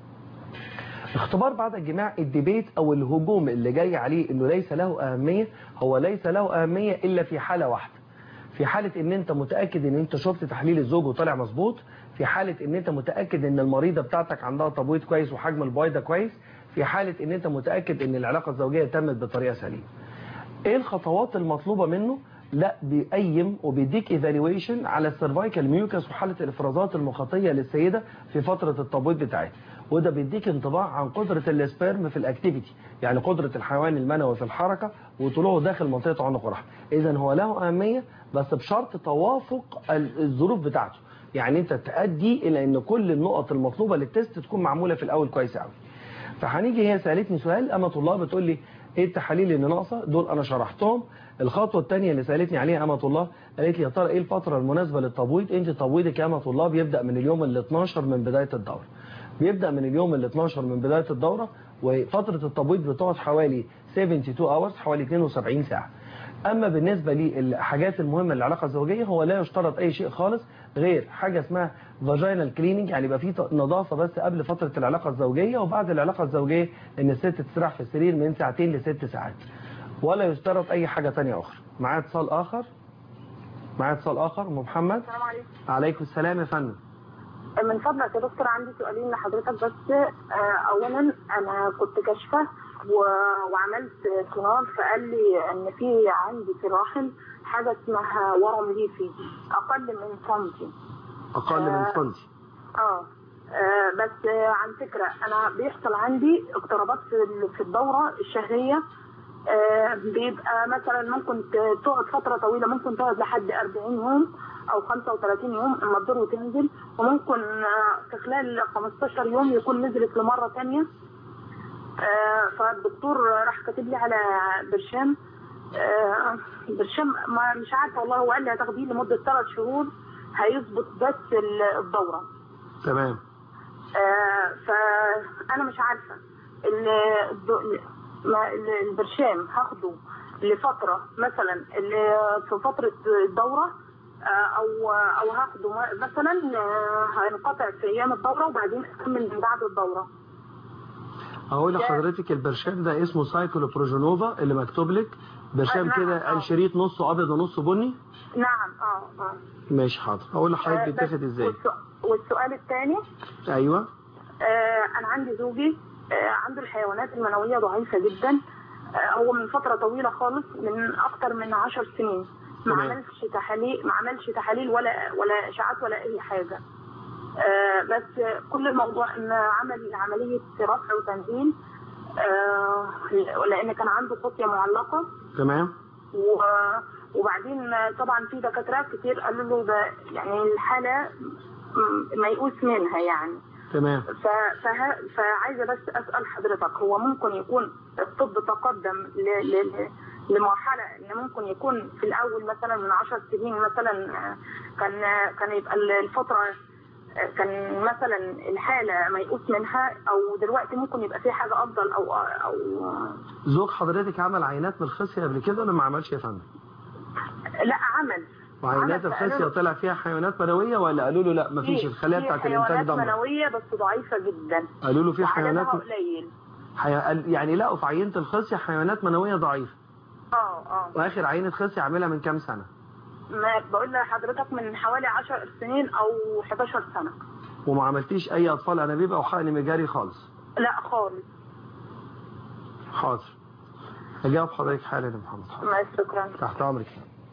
B: اختبار بعد الجماع الديبيت او الهجوم اللي جاي عليه انه ليس له اهميه هو ليس له اهميه الا في حاله واحده في حالة ان انت متأكد ان انت شفت تحليل الزوج وطلع مظبوط في حالة ان انت متأكد ان المريضة بتاعتك عندها تبويض كويس وحجم البويضة كويس في حالة ان انت متأكد ان العلاقة الزوجية تمت بطريقة سليمة ايه الخطوات المطلوبة منه لا بيقيم وبيديك ايفالويشن على السيرفايكال ميوكس وحالة الافرازات المخاطية للسيدة في فترة التبويض بتاعتها وده بيديك انطباع عن قدرة السبيرم في الاكتيفيتي يعني قدرة الحيوان المنوي في الحركة وطلوعه داخل منطقة عنق الرحم اذا هو له اهمية بس بشرط توافق ال- الظروف بتاعته يعني انت تأدي الى ان كل النقط المطلوبة للتست تكون معمولة في الاول كويس قوي فهنيجي هي سالتني سؤال اما الله بتقول لي ايه التحاليل اللي ناقصه دول انا شرحتهم الخطوه الثانيه اللي سالتني عليها امه الله قالت لي يا ترى ايه الفتره المناسبه للتبويض انت تبويضك يا امه الله بيبدا من اليوم ال 12 من بدايه الدوره بيبدا من اليوم ال 12 من بدايه الدوره وفتره التبويض بتقعد حوالي 72 اورز حوالي 72 ساعه اما بالنسبه للحاجات المهمه للعلاقه الزوجيه هو لا يشترط اي شيء خالص غير حاجه اسمها فاجينال كليننج يعني يبقى في نظافه بس قبل فتره العلاقه الزوجيه وبعد العلاقه الزوجيه ان الست تستريح في السرير من ساعتين لست ساعات ولا يشترط اي حاجه تانية اخرى معايا اتصال اخر معايا اتصال اخر ام محمد
C: السلام عليكم
B: عليكم السلام يا فندم
C: من فضلك يا دكتور عندي سؤالين لحضرتك بس آه، اولا انا كنت كاشفه و- وعملت سونار فقال لي ان في عندي في الرحم حاجه اسمها ورم ليفي اقل من سنتي
B: اقل من
C: آه.
B: سنتي
C: اه آه، بس آه، عن فكرة أنا بيحصل عندي اضطرابات في ال- في الدورة الشهرية آه، بيبقى مثلا ممكن ت- تقعد فترة طويلة ممكن تقعد لحد 40 يوم أو 35 يوم أما تدور وتنزل وممكن آه، في خلال 15 يوم يكون نزلت لمرة تانية آه، فالدكتور راح كاتب لي على برشام آه، برشام ما مش عارفة والله هو قال لي هتاخديه لمدة ثلاث شهور هيظبط بس ال- الدورة
B: تمام
C: آه، فانا مش عارفه ال- الد- ما- ال- البرشام هاخده لفتره مثلا اللي في فتره الدوره آه، او او هاخده م- مثلا آه، هينقطع في ايام الدوره وبعدين اكمل من بعد الدوره
B: هقول لحضرتك البرشام ده اسمه سايكلوبروجينوفا اللي مكتوب لك برشام
C: نعم،
B: كده
C: آه.
B: قال شريط نصه ابيض ونصه بني
C: نعم اه اه
B: ماشي حاضر هقول لحضرتك
C: آه،
B: بيتاخد
C: بس-
B: ازاي
C: والسؤ- والسؤال الثاني
B: ايوه
C: آه، انا عندي زوجي آه، عنده الحيوانات المنويه ضعيفه جدا آه، هو من فتره طويله خالص من اكتر من عشر سنين ما
B: تمام.
C: عملش تحاليل ما عملش تحاليل ولا ولا اشاعات ولا اي حاجه آه، بس آه، كل الموضوع ان عمل عمليه رفع وتنزيل آه، لان كان عنده خصيه معلقه
B: تمام
C: و- وبعدين طبعا في دكاتره كتير قالوا له ده يعني الحاله م- ميؤوس منها يعني
B: تمام
C: ف... فه... فعايزه بس اسال حضرتك هو ممكن يكون الطب تقدم ل... ل... لمرحله ان ممكن يكون في الاول مثلا من عشر سنين مثلا آه، كان كان يبقى الفتره آه، كان مثلا الحاله ميؤوس منها او دلوقتي ممكن يبقى في حاجه افضل او او
B: زوج حضرتك عمل عينات من الخصيه قبل كده ولا ما عملش يا فندم
C: لا عمل
B: وعينات
C: عمل
B: الخصيه
C: فقالوا-
B: طلع فيها حيوانات منويه ولا قالوا له لا ما فيش
C: في-
B: الخلايا
C: في
B: بتاعت الانتاج
C: حيوانات
B: ضمه
C: منويه بس ضعيفه جدا
B: قالوا له في
C: وعددها
B: حيوانات
C: قليل
B: حي... قال- يعني لقوا في عينه الخصيه حيوانات منويه ضعيفه
C: اه اه
B: واخر عينه خصيه عاملها من كام سنه
C: ما بقول لحضرتك من حوالي 10 سنين او 11 سنه
B: وما عملتيش اي اطفال انابيب او حقن مجاري خالص
C: لا خالص
B: حاضر اجاوب حضرتك حالا يا محمد حاضر
C: ما شكرا
B: تحت امرك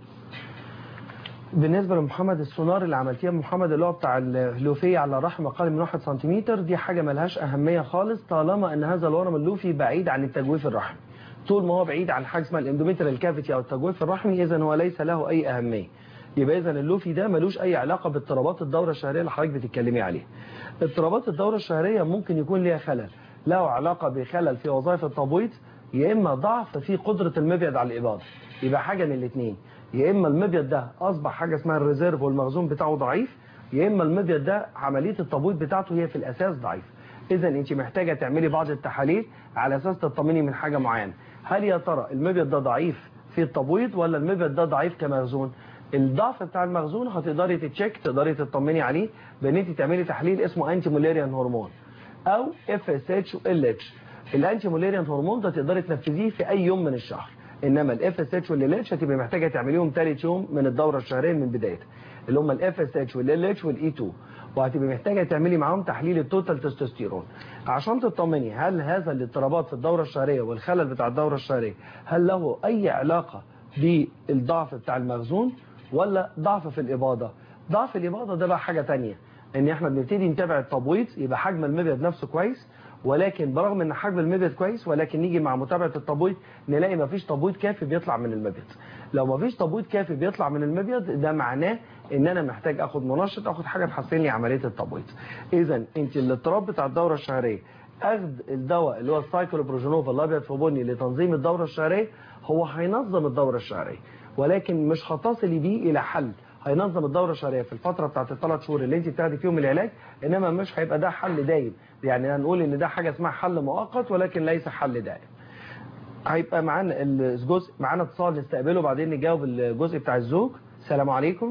B: بالنسبه لمحمد السونار اللي عملتيه يا محمد اللي هو بتاع اللوفيه على الرحم اقل من 1 سنتيمتر دي حاجه ملهاش اهميه خالص طالما ان هذا الورم اللوفي بعيد عن التجويف الرحمي طول ما هو بعيد عن حاجه اسمها الاندوميتريال كافيتي او التجويف الرحمي اذا هو ليس له اي اهميه يبقى اذا اللوفي ده ملوش اي علاقه باضطرابات الدوره الشهريه اللي حضرتك بتتكلمي عليها اضطرابات الدوره الشهريه ممكن يكون ليها خلل له علاقه بخلل في وظائف التبويض يا اما ضعف في قدره المبيض على الاباضه يبقى حاجه من الاثنين يا اما المبيض ده اصبح حاجه اسمها الريزيرف والمخزون بتاعه ضعيف يا اما المبيض ده عمليه التبويض بتاعته هي في الاساس ضعيف اذا انت محتاجه تعملي بعض التحاليل على اساس تطمني من حاجه معينه هل يا ترى المبيض ده ضعيف في التبويض ولا المبيض ده ضعيف كمخزون الضعف بتاع المخزون هتقدري تتشيك تقدري تطمني عليه بان انت تعملي تحليل اسمه انتي موليريان هرمون او اف اس اتش وال اتش الانتي موليريان هرمون ده تقدري تنفذيه في اي يوم من الشهر انما الاف اس اتش والال اتش هتبقي محتاجه تعمليهم ثالث يوم من الدوره الشهريه من بدايتها اللي هم الاف اس اتش والال اتش والاي 2 وهتبقي محتاجه تعملي معاهم تحليل التوتال تستوستيرون عشان تطمني هل هذا الاضطرابات في الدوره الشهريه والخلل بتاع الدوره الشهريه هل له اي علاقه بالضعف بتاع المخزون ولا ضعف في الاباضه ضعف الاباضه ده بقى حاجه تانية ان احنا بنبتدي نتابع التبويض يبقى حجم المبيض نفسه كويس ولكن برغم ان حجم المبيض كويس ولكن نيجي مع متابعه التبويض نلاقي مفيش تبويض كافي بيطلع من المبيض لو مفيش تبويض كافي بيطلع من المبيض ده معناه ان انا محتاج اخد منشط اخد حاجه تحسن لي عمليه التبويض اذا انت الاضطراب بتاع الدوره الشهريه اخذ الدواء اللي هو السايكلوبروجينوفا الابيض في بني لتنظيم الدوره الشهريه هو هينظم الدوره الشهريه ولكن مش هتصلي بيه الى حل هينظم الدوره الشهريه في الفتره بتاعت الثلاث شهور اللي انت بتاخدي فيهم العلاج انما مش هيبقى ده حل دايم يعني هنقول ان ده حاجه اسمها حل مؤقت ولكن ليس حل دائم هيبقى معانا الجزء معانا اتصال نستقبله وبعدين نجاوب الجزء بتاع الزوج السلام عليكم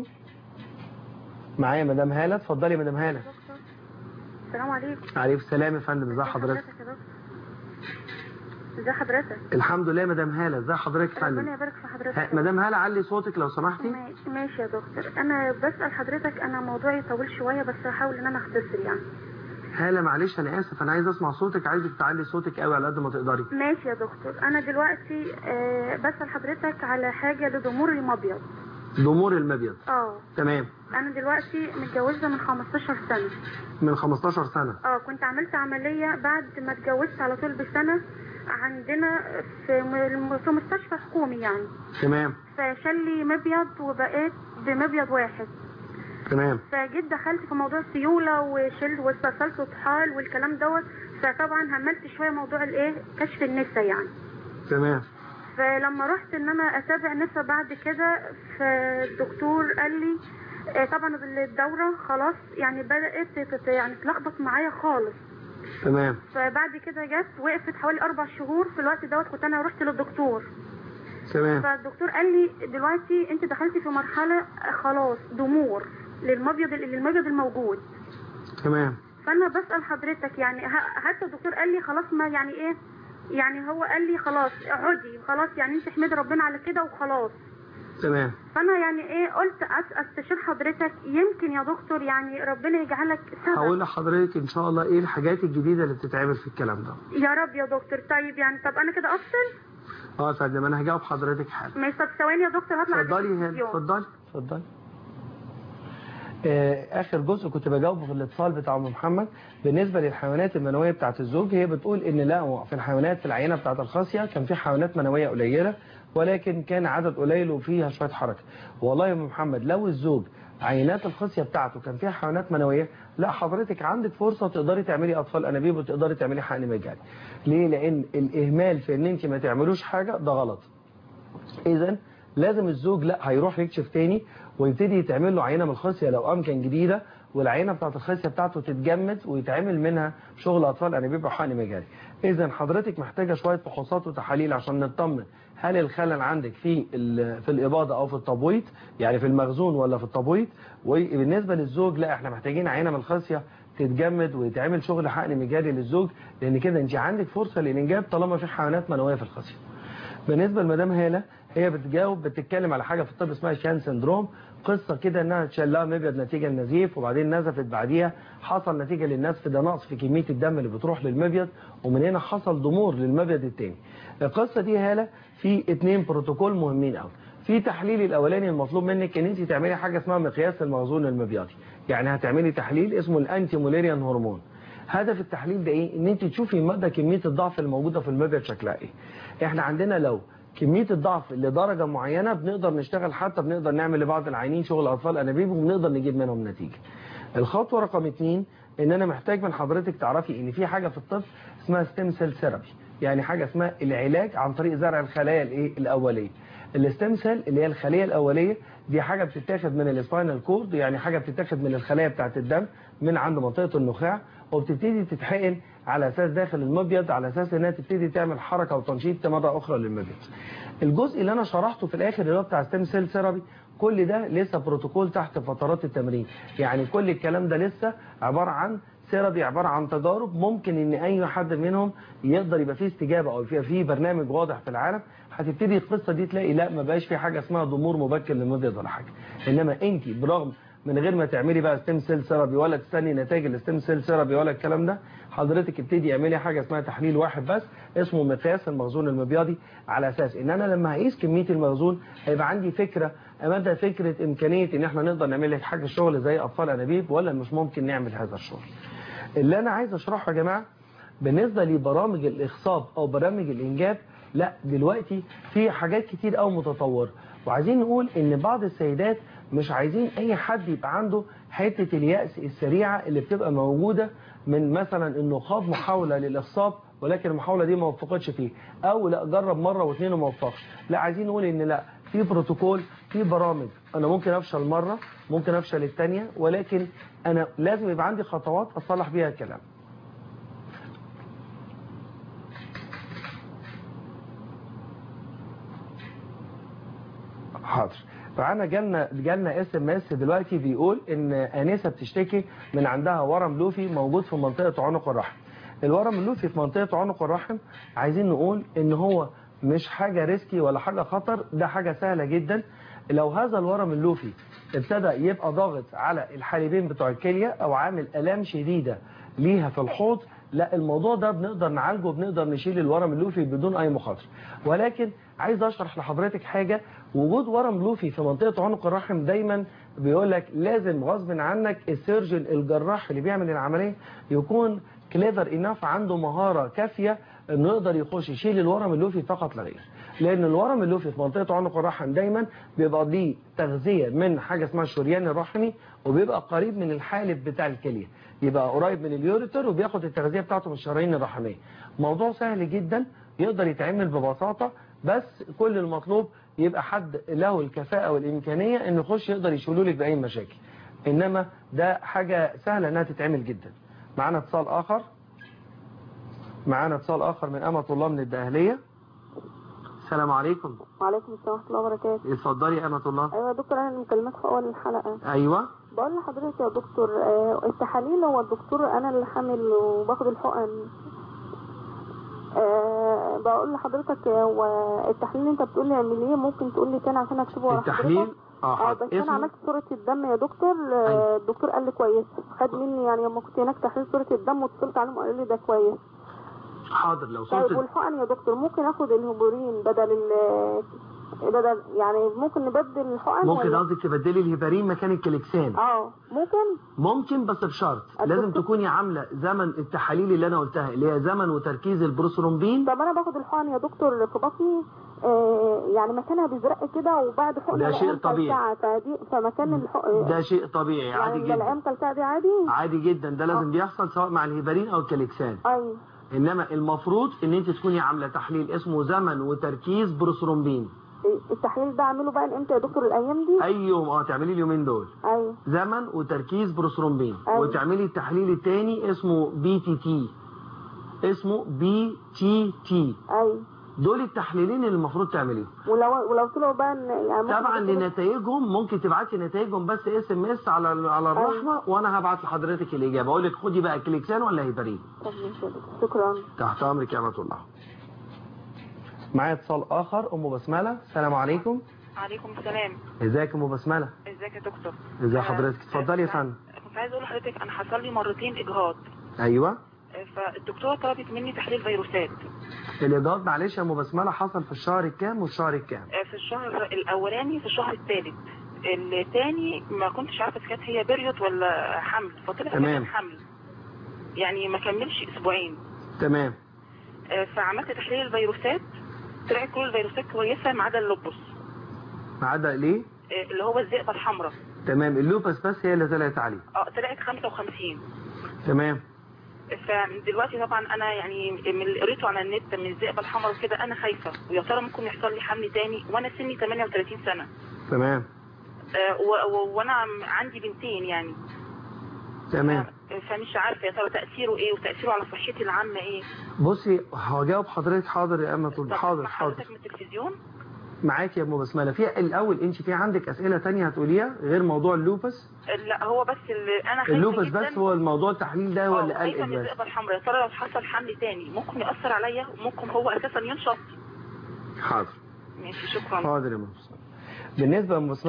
B: معايا مدام هاله اتفضلي يا مدام هاله
C: السلام عليكم
B: عليكم السلام يا فندم ازي حضرتك
C: يا دكتور ازي حضرتك
B: الحمد لله يا مدام هاله ازي حضرتك يا
C: ربنا
B: فندم
C: يبارك في
B: ها،
C: حضرتك
B: مدام هاله علي صوتك لو سمحتي
C: ماشي- ماشي يا دكتور انا بسال حضرتك انا موضوعي طويل شويه بس هحاول ان انا اختصر يعني
B: هاله معلش انا اسف انا عايز اسمع صوتك عايزك تعلي صوتك قوي على قد ما تقدري
C: ماشي يا دكتور انا دلوقتي آه بسال حضرتك على حاجه لضمور المبيض
B: ضمور المبيض
C: اه
B: تمام
C: انا دلوقتي متجوزه من 15 سنه
B: من 15 سنه
C: اه كنت عملت عمليه بعد ما اتجوزت على طول بسنه عندنا في م- في مستشفى حكومي يعني
B: تمام
C: فشال لي مبيض وبقيت بمبيض واحد
B: تمام
C: فجيت دخلت في موضوع السيوله وشلت واسترسلت وطحال والكلام دوت فطبعا هملت شويه موضوع الايه كشف النسا يعني
B: تمام
C: فلما رحت ان انا اتابع نسا بعد كده فالدكتور قال لي آه، طبعا الدوره خلاص يعني بدات تت- يعني تلخبط معايا خالص
B: تمام
C: فبعد كده جت وقفت حوالي اربع شهور في الوقت دوت كنت انا رحت للدكتور
B: تمام
C: فالدكتور قال لي دلوقتي انت دخلتي في مرحله خلاص ضمور للمبيض للمبيض الموجود
B: تمام
C: فانا بسال حضرتك يعني ه- حتى الدكتور قال لي خلاص ما يعني ايه يعني هو قال لي خلاص اقعدي خلاص يعني انت احمدي ربنا على كده وخلاص
B: تمام
C: فانا يعني ايه قلت أس- استشير حضرتك يمكن يا دكتور يعني ربنا يجعلك سبب
B: هقول لحضرتك ان شاء الله ايه الحاجات الجديده اللي بتتعمل في الكلام ده
C: يا رب يا دكتور طيب يعني طب انا كده افصل
B: اه يا فندم انا هجاوب حضرتك حالا
C: ماشي طب ثواني يا دكتور هطلع على
B: اتفضلي هنا
C: التلفزيون.
B: اتفضلي اتفضلي آه، اخر جزء كنت بجاوبه في الاتصال بتاع ام محمد بالنسبه للحيوانات المنويه بتاعه الزوج هي بتقول ان لا هو في الحيوانات في العينه بتاعه الخاصيه كان في حيوانات منويه قليله ولكن كان عدد قليل وفيها شويه حركه والله يا ام محمد لو الزوج عينات الخصيه بتاعته كان فيها حيوانات منويه لا حضرتك عندك فرصه تقدري تعملي اطفال انابيب وتقدري تعملي حقن مجاني ليه لان الاهمال في ان انت ما تعملوش حاجه ده غلط اذا لازم الزوج لا هيروح يكشف تاني ويبتدي يتعمل له عينه من الخصيه لو امكن جديده والعينه بتاعت الخصيه بتاعته تتجمد ويتعمل منها شغل اطفال انابيب وحقن مجاري اذا حضرتك محتاجه شويه فحوصات وتحاليل عشان نطمن هل الخلل عندك في ال- في الاباضه او في التبويض يعني في المخزون ولا في التبويض وبالنسبه للزوج لا احنا محتاجين عينه من الخصيه تتجمد ويتعمل شغل حقن مجاري للزوج لان كده انت عندك فرصه للانجاب طالما في حيوانات منويه في الخصيه بالنسبه لمدام هاله هي بتجاوب بتتكلم على حاجه في الطب اسمها شان سندروم قصه كده انها اتشال لها مبيض نتيجه للنزيف وبعدين نزفت بعديها حصل نتيجه للنزف ده نقص في كميه الدم اللي بتروح للمبيض ومن هنا حصل ضمور للمبيض التاني القصه دي هاله في اتنين بروتوكول مهمين قوي في تحليل الاولاني المطلوب منك ان انت تعملي حاجه اسمها مقياس المخزون المبيضي يعني هتعملي تحليل اسمه الانتي موليريان هرمون هدف التحليل ده ايه ان انت تشوفي مدى كميه الضعف الموجوده في المبيض شكلها ايه احنا عندنا لو كميه الضعف لدرجه معينه بنقدر نشتغل حتى بنقدر نعمل لبعض العينين شغل اطفال انابيب وبنقدر نجيب منهم نتيجه الخطوه رقم اتنين ان انا محتاج من حضرتك تعرفي ان في حاجه في الطب اسمها ستيم سيل ثيرابي يعني حاجه اسمها العلاج عن طريق زرع الخلايا الايه الاوليه الستيم سيل اللي هي الخليه الاوليه دي حاجه بتتاخد من السباينال كورد يعني حاجه بتتاخد من الخلايا بتاعه الدم من عند منطقه النخاع وبتبتدي تتحقن على اساس داخل المبيض على اساس انها تبتدي تعمل حركه وتنشيط مره اخرى للمبيض الجزء اللي انا شرحته في الاخر اللي هو بتاع ستيم سيل ثيرابي كل ده لسه بروتوكول تحت فترات التمرين يعني كل الكلام ده لسه عباره عن ثيرابي عباره عن تجارب ممكن ان اي حد منهم يقدر يبقى فيه استجابه او يبقى فيه برنامج واضح في العالم هتبتدي القصه دي تلاقي لا ما بقاش في حاجه اسمها ضمور مبكر للمبيض ولا حاجه انما انت برغم من غير ما تعملي بقى ستيم سيل ثيرابي ولا تستني نتائج الستيم سيل ثيرابي ولا الكلام ده حضرتك ابتدي اعملي حاجه اسمها تحليل واحد بس اسمه مقياس المخزون المبيضي على اساس ان انا لما هقيس كميه المخزون هيبقى عندي فكره مدى فكره امكانيه ان احنا نقدر نعمل لك حاجه شغل زي اطفال انابيب ولا مش ممكن نعمل هذا الشغل اللي انا عايز اشرحه يا جماعه بالنسبه لبرامج الاخصاب او برامج الانجاب لا دلوقتي في حاجات كتير قوي متطوره وعايزين نقول ان بعض السيدات مش عايزين اي حد يبقى عنده حته اليأس السريعه اللي بتبقى موجوده من مثلا انه خاض محاوله للاخصاب ولكن المحاوله دي ما وفقتش فيه او لا جرب مره واثنين وما وفقش لا عايزين نقول ان لا في بروتوكول في برامج انا ممكن افشل مره ممكن افشل الثانيه ولكن انا لازم يبقى عندي خطوات اصلح بيها الكلام حاضر معانا جالنا جالنا اس ام اس دلوقتي بيقول ان انسه بتشتكي من عندها ورم لوفي موجود في منطقه عنق الرحم الورم اللوفي في منطقه عنق الرحم عايزين نقول ان هو مش حاجه ريسكي ولا حاجه خطر ده حاجه سهله جدا لو هذا الورم اللوفي ابتدى يبقى ضاغط على الحالبين بتوع الكليه او عامل الام شديده ليها في الحوض لا الموضوع ده بنقدر نعالجه بنقدر نشيل الورم اللوفي بدون اي مخاطره ولكن عايز اشرح لحضرتك حاجه وجود ورم لوفي في منطقه عنق الرحم دايما بيقول لك لازم غصب عنك السيرجن الجراح اللي بيعمل العمليه يكون كليفر اناف عنده مهاره كافيه انه يقدر يخش يشيل الورم اللوفي فقط لا غير لان الورم اللوفي في منطقه عنق الرحم دايما بيبقى ليه تغذيه من حاجه اسمها الشريان الرحمي وبيبقى قريب من الحالب بتاع الكليه يبقى قريب من اليوريتر وبياخد التغذيه بتاعته من الشرايين الرحميه موضوع سهل جدا يقدر يتعمل ببساطه بس كل المطلوب يبقى حد له الكفاءه والامكانيه انه يخش يقدر يشيله لك باي مشاكل انما ده حاجه سهله انها تتعمل جدا معانا اتصال اخر معانا اتصال اخر من امه الله من الدقهليه السلام عليكم
C: وعليكم السلام ورحمه الله وبركاته
B: اتفضلي يا امه الله
C: ايوه يا دكتور انا مكلمك في اول الحلقه
B: ايوه
C: بقول لحضرتك يا دكتور آه، التحاليل هو الدكتور انا اللي حامل وباخد الحقن أه بقول لحضرتك هو التحليل اللي انت بتقول لي اعمليه ممكن تقول لي تاني عشان اكتبه ورا
B: التحليل
C: حضرتك؟
B: اه
C: اه
B: حاضر
C: بس انا
B: اسمه
C: عملت صورة الدم يا دكتور
B: أيوة.
C: آه الدكتور قال لي كويس خد مني يعني لما كنت هناك تحليل صورة الدم واتصلت عليهم وقالوا لي ده كويس
B: حاضر لو
C: طيب
B: صرت
C: والحقن يا دكتور ممكن اخد الهيبورين بدل ال بدل يعني ممكن نبدل الحقن
B: ممكن
C: ولا؟
B: قصدك تبدلي الهيبارين مكان الكليكسان
C: اه ممكن
B: ممكن بس بشرط
C: الدكتور-
B: لازم تكوني عامله زمن التحاليل اللي انا قلتها اللي هي زمن وتركيز البروسرومبين
C: طب انا باخد الحقن يا دكتور في بطني آه يعني مكانها بيزرق كده وبعد حقن
B: ده شيء
C: الأيام
B: طبيعي.
C: كلكعة، فدي فمكان الحقن
B: ده شيء طبيعي عادي
C: يعني
B: جدا
C: الايام كلكعة دي عادي
B: عادي جدا ده لازم بيحصل سواء مع الهيبارين او الكليكسان
C: ايوه
B: انما المفروض ان انت تكوني عامله تحليل اسمه زمن وتركيز بروسرومبين
C: التحليل ده اعمله بقى امتى يا دكتور الايام دي
B: اي يوم اه تعملي اليومين دول
C: ايوه
B: زمن وتركيز بروسرومبين
C: أيوة.
B: وتعملي التحليل التاني اسمه بي تي تي اسمه بي تي تي
C: ايوه
B: دول التحليلين اللي المفروض تعمليهم
C: ولو ولو طلعوا بقى إن- يعني ممكن
B: طبعا
C: يكونوا-
B: لنتائجهم ممكن تبعتي نتائجهم بس اس ام اس على على الرحمه وانا هبعت لحضرتك الاجابه اقول لك خدي بقى كليكسان ولا هيبرين
C: طب ماشي يا دكتور شكرا
B: تحت امرك يا امه الله معايا اتصال اخر ام بسمله السلام عليكم
F: عليكم السلام
B: ازيك يا ام بسمله
F: ازيك يا دكتور
B: ازي
F: آه،
B: حضرتك اتفضلي يا
F: آه،
B: فندم
F: كنت عايز اقول لحضرتك انا حصل لي مرتين اجهاض
B: ايوه
F: آه، فالدكتوره طلبت مني تحليل فيروسات
B: الاجهاض معلش يا ام بسمله حصل في الشهر الكام والشهر الكام
F: آه، في الشهر الاولاني في الشهر الثالث الثاني ما كنتش عارفه اذا كانت هي بيريود ولا حمل فطلع
B: تمام.
F: كانت حمل يعني ما كملش اسبوعين
B: تمام
F: آه، فعملت تحليل الفيروسات طلعت كل الفيروسات كويسه ما عدا اللوبس
B: ما عدا ليه
F: آه، اللي هو الذئبه الحمراء
B: تمام اللوبس بس هي اللي طلعت عليه
F: اه طلعت 55
B: تمام
F: فدلوقتي طبعا انا يعني من اللي قريته على النت من الذئبه الحمراء وكده انا خايفه ويا ترى ممكن يحصل لي حمل تاني وانا سني 38 سنه
B: تمام
F: آه، و- و- وانا عم- عندي بنتين يعني
B: تمام
F: آه، فمش عارفه يا ترى تاثيره ايه وتاثيره على صحتي العامه ايه
B: بصي هجاوب حضرتك حاضر يا امه
F: طب
B: حاضر
F: مع
B: حاضر
F: حضرتك من التلفزيون
B: معاك يا ام بسمله في الاول انت في عندك اسئله تانية هتقوليها غير موضوع اللوبس
F: آه، لا هو بس اللي انا خايفه
B: اللوبس
F: جدا
B: بس هو الموضوع التحليل ده هو
F: آه،
B: اللي
F: خايفه
B: قلق
F: من
B: بس
F: الذئبه الحمراء يا ترى لو حصل حمل تاني ممكن ياثر عليا وممكن هو اساسا ينشط
B: حاضر
F: ماشي شكرا
B: حاضر يا ام بسمله بالنسبه يا ام بسمله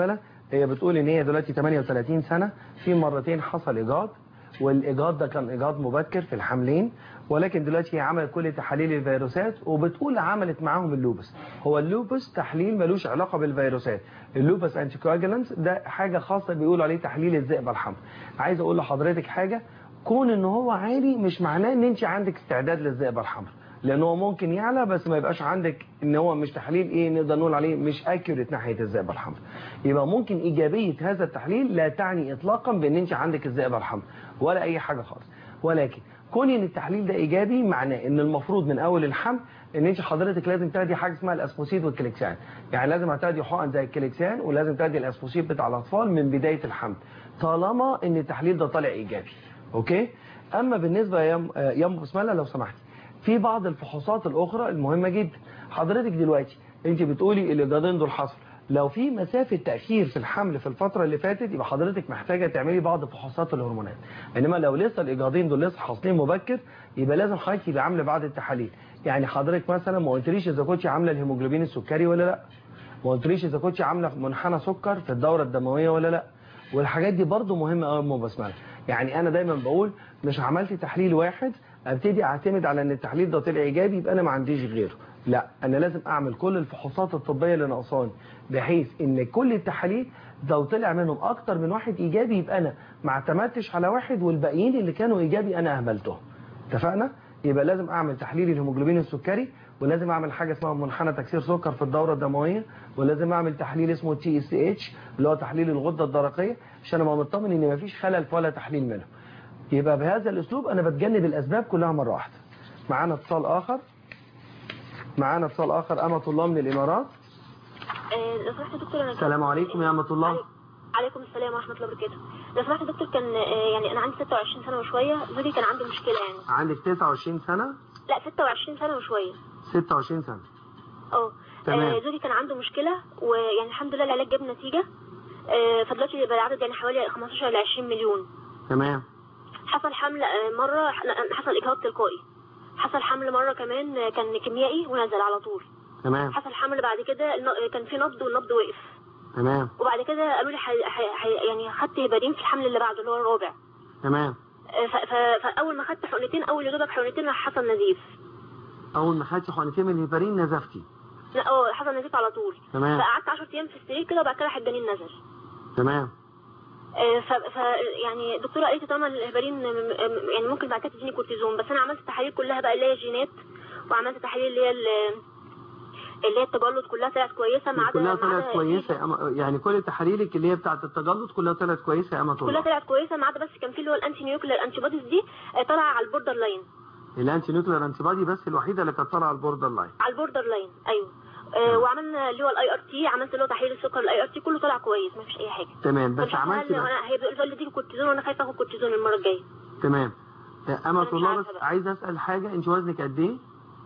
B: هي بتقول ان هي دلوقتي 38 سنة في مرتين حصل ايجاد والايجاد ده كان ايجاد مبكر في الحملين ولكن دلوقتي هي عملت كل تحاليل الفيروسات وبتقول عملت معاهم اللوبس هو اللوبس تحليل ملوش علاقة بالفيروسات اللوبس انتيكواجلانس ده حاجة خاصة بيقولوا عليه تحليل الذئبة الحمراء عايز اقول لحضرتك حاجة كون ان هو عالي مش معناه ان انت عندك استعداد للذئبة الحمراء لان هو ممكن يعلى بس ما يبقاش عندك ان هو مش تحليل ايه نقدر نقول عليه مش اكيوريت ناحيه الذئبه الحمراء يبقى ممكن ايجابيه هذا التحليل لا تعني اطلاقا بان انت عندك الذئبه الحمراء ولا اي حاجه خالص ولكن كون ان التحليل ده ايجابي معناه ان المفروض من اول الحمل ان انت حضرتك لازم تاخدي حاجه اسمها الاسبوسيد والكليكسان يعني لازم هتاخدي حقن زي الكليكسان ولازم تاخدي الاسبوسيد بتاع الاطفال من بدايه الحمل طالما ان التحليل ده طالع ايجابي اوكي اما بالنسبه يا ام يا ام بسم الله لو سمحتي في بعض الفحوصات الاخرى المهمه جدا حضرتك دلوقتي انت بتقولي الايجادين دول حصل لو في مسافه تاخير في الحمل في الفتره اللي فاتت يبقى حضرتك محتاجه تعملي بعض فحوصات الهرمونات انما لو لسه الايجادين دول لسه حاصلين مبكر يبقى لازم حضرتك تبقى عامله بعض التحاليل يعني حضرتك مثلا ما قلتليش اذا كنت عامله الهيموجلوبين السكري ولا لا ما قلتليش اذا كنت عامله منحنى سكر في الدوره الدمويه ولا لا والحاجات دي برضو مهمه قوي ام بسمله يعني انا دايما بقول مش عملت تحليل واحد ابتدي اعتمد على ان التحليل ده طلع ايجابي يبقى انا ما عنديش غيره لا انا لازم اعمل كل الفحوصات الطبيه اللي ناقصاني بحيث ان كل التحاليل لو طلع منهم اكتر من واحد ايجابي يبقى انا ما اعتمدتش على واحد والباقيين اللي كانوا ايجابي انا اهملتهم اتفقنا يبقى لازم اعمل تحليل الهيموجلوبين السكري ولازم اعمل حاجه اسمها منحنى تكسير سكر في الدوره الدمويه ولازم اعمل تحليل اسمه تي اس اتش اللي هو تحليل الغده الدرقيه عشان ابقى مطمن ان مفيش خلل ولا تحليل منه يبقى بهذا الاسلوب انا بتجنب الاسباب كلها مره واحده معانا اتصال اخر معانا اتصال اخر امه الله من الامارات
D: لو سمحت يا دكتور انا
B: السلام عليكم يا امه الله
D: عليكم السلام ورحمه الله وبركاته لو سمحت يا دكتور كان آه، يعني انا عندي 26 سنه وشويه زوجي كان عنده مشكله يعني
B: عندك 29 سنه
D: لا 26 سنه وشويه
B: 26 سنه
D: اه
B: تمام.
D: آه، زوجي كان عنده مشكله ويعني الحمد لله العلاج جاب نتيجه آه، فدلوقتي بقى العدد يعني حوالي 15 ل 20 مليون
B: تمام
D: حصل حمل آه، مره ح- حصل اجهاض تلقائي حصل حمل مره كمان آه، كان كيميائي ونزل على طول
B: تمام
D: حصل حمل بعد كده الن- كان في نبض والنبض وقف
B: تمام
D: وبعد كده قالوا لي حي... حي... حي... يعني خدت هبارين في الحمل اللي بعده اللي هو الرابع
B: تمام
D: آه، ف... ف... فاول ما خدت حقنتين اول يا دوبك حقنتين راح حصل نزيف
B: اول ما خدتي حقنتين من الهيبرين نزفتي
D: لا اه حصل نزيف على طول
B: تمام
D: فقعدت 10 ايام في السرير كده وبعد كده راح الجنين نزل
B: تمام
D: آه، ف... ف يعني الدكتوره قالت لي طالما الهبارين م- م- يعني ممكن بعد كده تديني كورتيزون بس انا عملت التحاليل كلها بقى اللي هي جينات وعملت تحاليل اللي هي ال- اللي هي التجلط كلها طلعت كويسه ما عدا
B: كلها
D: ما
B: طلعت
D: عدا-
B: كويسه يا أما- يعني كل تحاليلك اللي هي بتاعه التجلط كلها طلعت كويسه يا امه
D: كلها
B: الله
D: طلعت كويسه ما عدا بس كان في اللي هو الانتي نيوكلير انتي بوديز دي آه، طالعه على البوردر لاين
B: الانتي نيوكلير انتي بادي بس الوحيده اللي كانت طالعه على البوردر لاين
D: على البوردر لاين ايوه آه وعملنا اللي هو الاي ار تي عملت اللي هو تحليل السكر الاي ار تي كله طلع كويس ما فيش اي حاجه
B: تمام بس
D: مش عارفة
B: عملتي
D: هل
B: بقى
D: انا هي بتقول لي اديك كورتيزون وانا خايفه اخد كورتيزون المره الجايه
B: تمام يا امه
D: أنا مش
B: الله
D: عارفة
B: بس
D: بقى.
B: عايز اسال حاجه انت وزنك قد ايه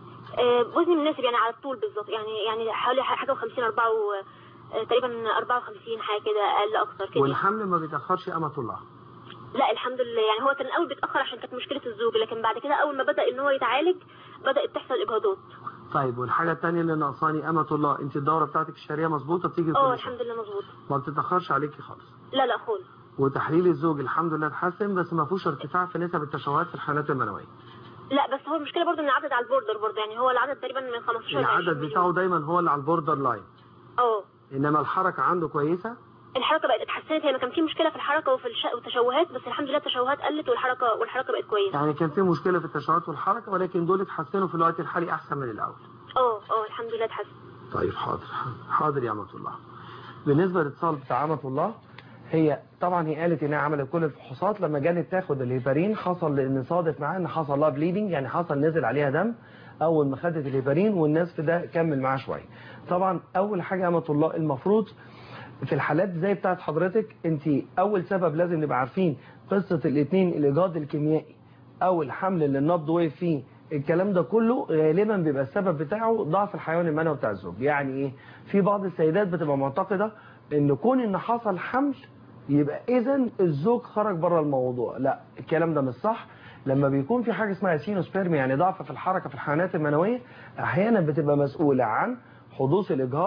D: آه وزني مناسب يعني على الطول بالظبط يعني يعني حوالي حاجه و50 4 و آه، تقريبا 54 حاجه كده اقل اكتر كده
B: والحمل ما بيتاخرش يا امه الله
D: لا الحمد لله يعني هو كان الاول بيتاخر عشان كانت مشكله الزوج لكن بعد كده اول ما بدا ان هو يتعالج بدات تحصل اجهاضات
B: طيب والحاجه الثانيه اللي ناقصاني امه الله انت الدوره بتاعتك الشهريه مظبوطه بتيجي
D: اه
B: كل شهر
D: الحمد لله مظبوط
B: ما بتتاخرش عليكي خالص
D: لا لا خالص
B: وتحليل الزوج الحمد لله اتحسن بس ما فيهوش ارتفاع في نسب التشوهات في الحالات المنويه
D: لا بس هو المشكله برضو ان العدد على البوردر برضو يعني هو العدد تقريبا من 15 ل 20
B: العدد
D: مليون.
B: بتاعه دايما هو اللي على البوردر لاين
D: اه
B: انما الحركه عنده كويسه
D: الحركه بقت اتحسنت هي ما كان في مشكله في الحركه وفي الش... والتشوهات بس الحمد لله التشوهات قلت والحركه والحركه بقت كويسه
B: يعني كان في مشكله في التشوهات والحركه ولكن دول اتحسنوا في الوقت الحالي احسن من الاول
D: اه اه الحمد لله اتحسن
B: طيب حاضر حاضر يا امه الله بالنسبه للاتصال بتاع امه الله هي طبعا هي قالت انها عملت كل الفحوصات لما جت تاخد الهيبارين حصل لان صادف معاها ان حصل لها بليدنج يعني حصل نزل عليها دم اول ما خدت الهيبارين والنزف ده كمل معاها شويه طبعا اول حاجه يا امه الله المفروض في الحالات زي بتاعت حضرتك انت اول سبب لازم نبقى عارفين قصه الاثنين الايجاد الكيميائي او الحمل اللي النبض وقف فيه الكلام ده كله غالبا بيبقى السبب بتاعه ضعف الحيوان المنوي بتاع الزوج يعني ايه في بعض السيدات بتبقى معتقده ان كون ان حصل حمل يبقى اذا الزوج خرج بره الموضوع لا الكلام ده مش صح لما بيكون في حاجه اسمها سينوسبيرمي يعني ضعف في الحركه في الحيوانات المنويه احيانا بتبقى مسؤوله عن حدوث الاجهاض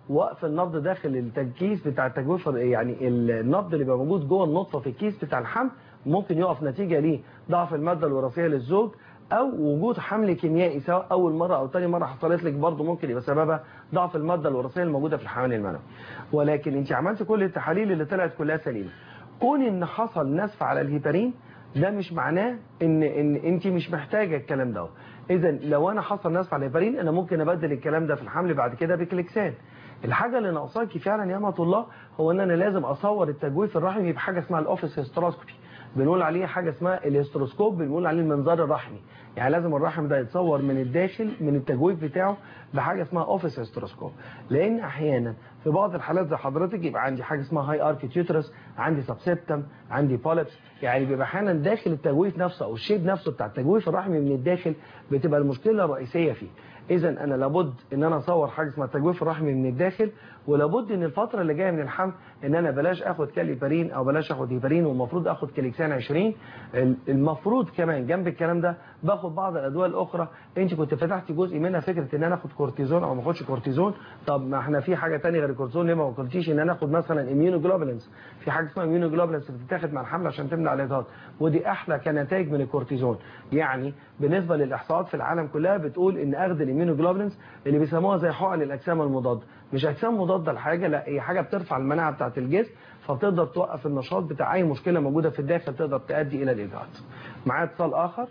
B: وقف النبض داخل التكيس بتاع التجويف يعني النبض اللي بيبقى موجود جوه النطفه في الكيس بتاع الحمل ممكن يقف نتيجه ليه ضعف الماده الوراثيه للزوج او وجود حمل كيميائي سواء اول مره او ثاني مره حصلت لك برضه ممكن يبقى سببها ضعف الماده الوراثيه الموجوده في الحيوان المنوي ولكن انت عملت كل التحاليل اللي طلعت كلها سليمه كون ان حصل نزف على الهيبرين ده مش معناه ان ان انت مش محتاجه الكلام ده اذا لو انا حصل نزف على الهيبرين انا ممكن ابدل الكلام ده في الحمل بعد كده بكليكسان الحاجه اللي ناقصاكي فعلا يا امه الله هو ان انا لازم اصور التجويف الرحمي بحاجه اسمها الاوفيس هيستروسكوبي بنقول عليه حاجه اسمها الهيستروسكوب بنقول عليه المنظار الرحمي يعني لازم الرحم ده يتصور من الداخل من التجويف بتاعه بحاجه اسمها اوفيس هيستروسكوب لان احيانا في بعض الحالات زي حضرتك يبقى عندي حاجه اسمها هاي ارك تيوترس عندي سبسيبتم عندي بوليبس يعني بيبقى احيانا داخل التجويف نفسه او الشيب نفسه بتاع التجويف الرحمي من الداخل بتبقى المشكله الرئيسيه فيه اذا انا لابد ان انا اصور حاجه اسمها التجويف الرحمي من الداخل ولابد ان الفتره اللي جايه من الحمل ان انا بلاش اخد كاليبارين او بلاش اخد هيبارين والمفروض اخد كليكسان 20 المفروض كمان جنب الكلام ده باخد بعض الادويه الاخرى انت كنت فتحتي جزء منها فكره ان انا اخد كورتيزون او ما اخدش كورتيزون طب ما احنا في حاجه ثانيه غير الكورتيزون ليه ما قلتيش ان انا اخد مثلا اميونوجلوبولينز في حاجه اسمها اميونوجلوبولينز بتتاخد مع الحمل عشان تمنع الاجهاض ودي احلى كنتائج من الكورتيزون يعني بالنسبه للاحصاءات في العالم كلها بتقول ان اخذ الاميونوجلوبولينز اللي بيسموها زي حقن الاجسام المضاده مش اجسام مضاده لحاجه لا هي حاجه بترفع المناعه بتاعه الجسم فبتقدر توقف النشاط بتاع اي مشكله موجوده في الداخل تقدر تؤدي الى الاجهاض معايا اتصال اخر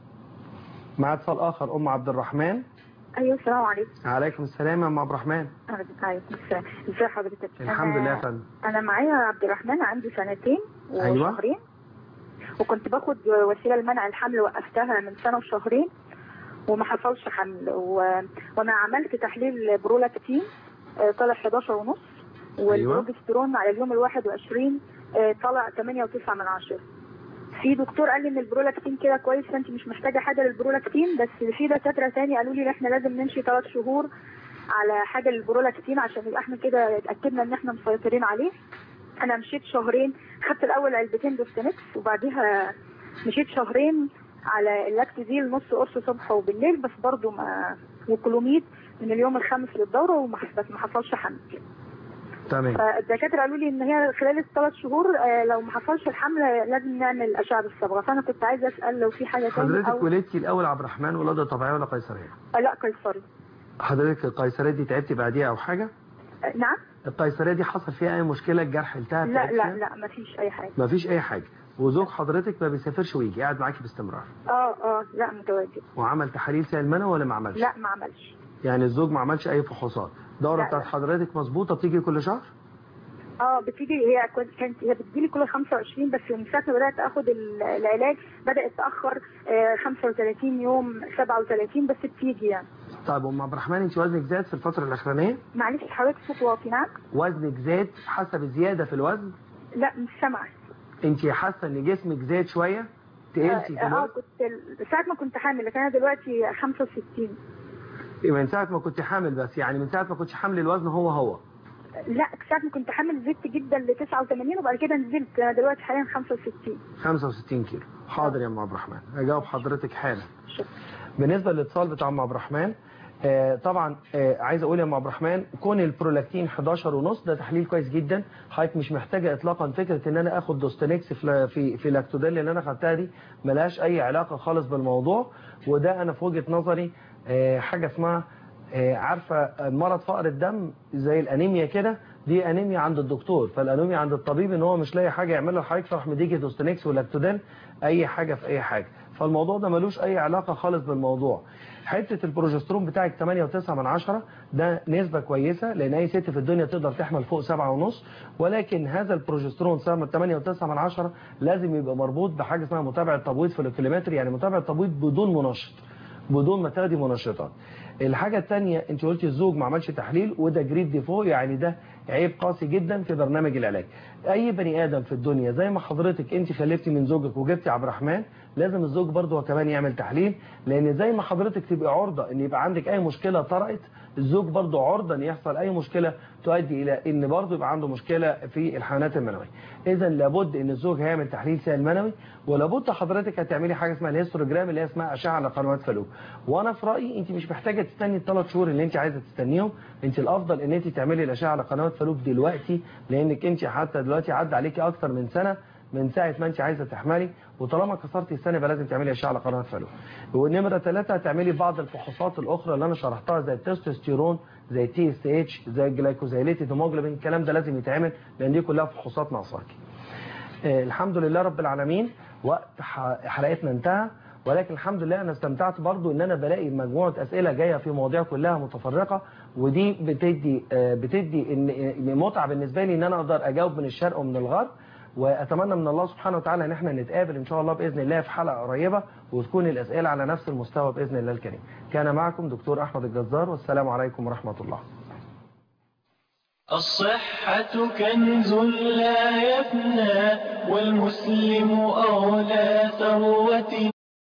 B: معايا اتصال اخر ام عبد الرحمن
G: ايوه السلام عليكم
B: عليكم السلام يا ام عبد الرحمن
G: عليكم السلام ازي حضرتك
B: الحمد لله يا فندم
G: انا معايا عبد الرحمن عندي سنتين
B: أيوة.
G: وشهرين وكنت باخد وسيله لمنع الحمل وقفتها من سنه وشهرين وما حصلش حمل و... وانا عملت تحليل برولاكتين آه، طلع 11 ونص والبروجسترون على اليوم ال 21 آه، طلع 8 و9 من عشرة في دكتور قال لي ان البرولاكتين كده كويس فانت مش محتاجه حاجه للبرولاكتين بس في دكاتره تاني قالوا لي ان احنا لازم نمشي ثلاث شهور على حاجه للبرولاكتين عشان يبقى احنا كده اتاكدنا ان احنا مسيطرين عليه انا مشيت شهرين خدت الاول علبتين دوستنكس وبعديها مشيت شهرين على اللاكتيزيل نص قرص صبح وبالليل بس برضو ما وكلوميد من اليوم الخامس للدوره وما بس ما حصلش حمل
B: تمام
G: فالدكاتره قالوا لي ان هي خلال الثلاث شهور آه، لو ما حصلش الحمل لازم نعمل اشعه بالصبغه فانا كنت عايزه اسال لو في حاجه تاني
B: حضرتك
G: او
B: ولدتي الاول عبد الرحمن ولاده طبيعيه ولا قيصريه
G: آه، لا قيصري
B: حضرتك القيصريه دي تعبتي بعديها او حاجه
G: آه، نعم
B: القيصريه دي حصل فيها اي مشكله الجرح التهب
G: لا
B: تعبتي
G: لا
B: فيها؟
G: لا ما فيش اي حاجه
B: ما فيش اي حاجه وزوج حضرتك ما بيسافرش ويجي قاعد معاكي باستمرار
G: اه اه لا متواجد
B: وعمل تحاليل سائل منوي ولا ما عملش
G: لا ما عملش
B: يعني الزوج ما عملش اي فحوصات الدوره
G: لا،
B: بتاعت
G: لا.
B: حضرتك مظبوطه بتيجي كل شهر
G: اه بتيجي هي كنت كانت هي بتجيلي كل 25 بس من ساعه ما بدات اخد ال- العلاج بدات تاخر آه 35 يوم 37 بس بتيجي يعني
B: طيب ام عبد الرحمن انت وزنك زاد في الفتره الاخرانيه
G: معلش حضرتك صوت واطي نعم
B: وزنك زاد حاسه بزياده في الوزن
G: لا مش سامعه
B: انت حاسه ان جسمك زاد شويه تقلتي في
G: اه آه،
B: الوزن
G: كنت ال- ساعه ما كنت حامل لكن انا دلوقتي 65
B: يبقى من ساعه ما كنت حامل بس يعني من ساعه ما كنت حامل الوزن هو هو
G: لا ساعه ما كنت حامل زدت جدا ل 89 وبعد كده نزلت انا دلوقتي حاليا 65
B: 65 كيلو حاضر يا ام عبد الرحمن هجاوب حضرتك حالا
G: شكرا
B: بالنسبه للاتصال بتاع ام عبد الرحمن آه طبعا آه عايز اقول يا ام عبد الرحمن كون البرولاكتين 11 ونص ده تحليل كويس جدا حضرتك مش محتاجه اطلاقا فكره ان انا اخد دوستنكس في في في لاكتوديل اللي انا خدتها دي ملهاش اي علاقه خالص بالموضوع وده انا في وجهه نظري آه حاجه اسمها آه عارفه مرض فقر الدم زي الانيميا كده دي انيميا عند الدكتور فالانيميا عند الطبيب ان هو مش لاقي حاجه يعملها لحضرتك فراح مديكي دوستنكس ولاكتوديل اي حاجه في اي حاجه فالموضوع ده ملوش اي علاقه خالص بالموضوع حته البروجسترون بتاعك 8.9 من عشرة ده نسبه كويسه لان اي ست في الدنيا تقدر تحمل فوق 7.5 ولكن هذا البروجسترون 8.9 من عشرة لازم يبقى مربوط بحاجه اسمها متابعه تبويض فوليكوليمتري يعني متابعه تبويض بدون منشط بدون ما تاخدي منشطات الحاجة الثانية انت قلتي الزوج ما عملش تحليل وده جريد ديفو يعني ده عيب قاسي جدا في برنامج العلاج اي بني ادم في الدنيا زي ما حضرتك انت خلفتي من زوجك وجبتي عبد الرحمن لازم الزوج برضه هو كمان يعمل تحليل لان زي ما حضرتك تبقى عرضة ان يبقى عندك اي مشكلة طرأت الزوج برضه عرضة ان يحصل اي مشكلة تؤدي الى ان برضه يبقى عنده مشكلة في الحيوانات المنوية اذا لابد ان الزوج هيعمل تحليل سائل منوي ولابد حضرتك هتعملي حاجة اسمها الهيستوجرام اللي هي اسمها اشعة على قنوات فالوب وانا في رايي انت مش محتاجة تستني الثلاث شهور اللي انت عايزه تستنيهم انت الافضل ان انت تعملي الاشعه على قنوات فالوب دلوقتي لانك انت حتى دلوقتي عدى عليكي اكتر من سنه من ساعه ما انت عايزه تحملي وطالما كسرتي السنه يبقى لازم تعملي اشعه على قناه فالوب ونمره ثلاثة تعملي بعض الفحوصات الاخرى اللي انا شرحتها زي التستوستيرون زي التي اس اتش زي الجلايكوزيليتد هيموجلوبين الكلام ده لازم يتعمل لان دي كلها فحوصات ناقصاكي آه، الحمد لله رب العالمين وقت ح- حلقتنا انتهى ولكن الحمد لله انا استمتعت برضو ان انا بلاقي مجموعه اسئله جايه في مواضيع كلها متفرقه ودي بتدي آه، بتدي ان إن متعه بالنسبه لي ان انا اقدر اجاوب من الشرق ومن الغرب واتمنى من الله سبحانه وتعالى ان احنا نتقابل ان شاء الله باذن الله في حلقه قريبه وتكون الاسئله على نفس المستوى باذن الله الكريم كان معكم دكتور احمد الجزار والسلام عليكم ورحمه الله
A: الصحة كنز لا يفنى والمسلم أولى ثروة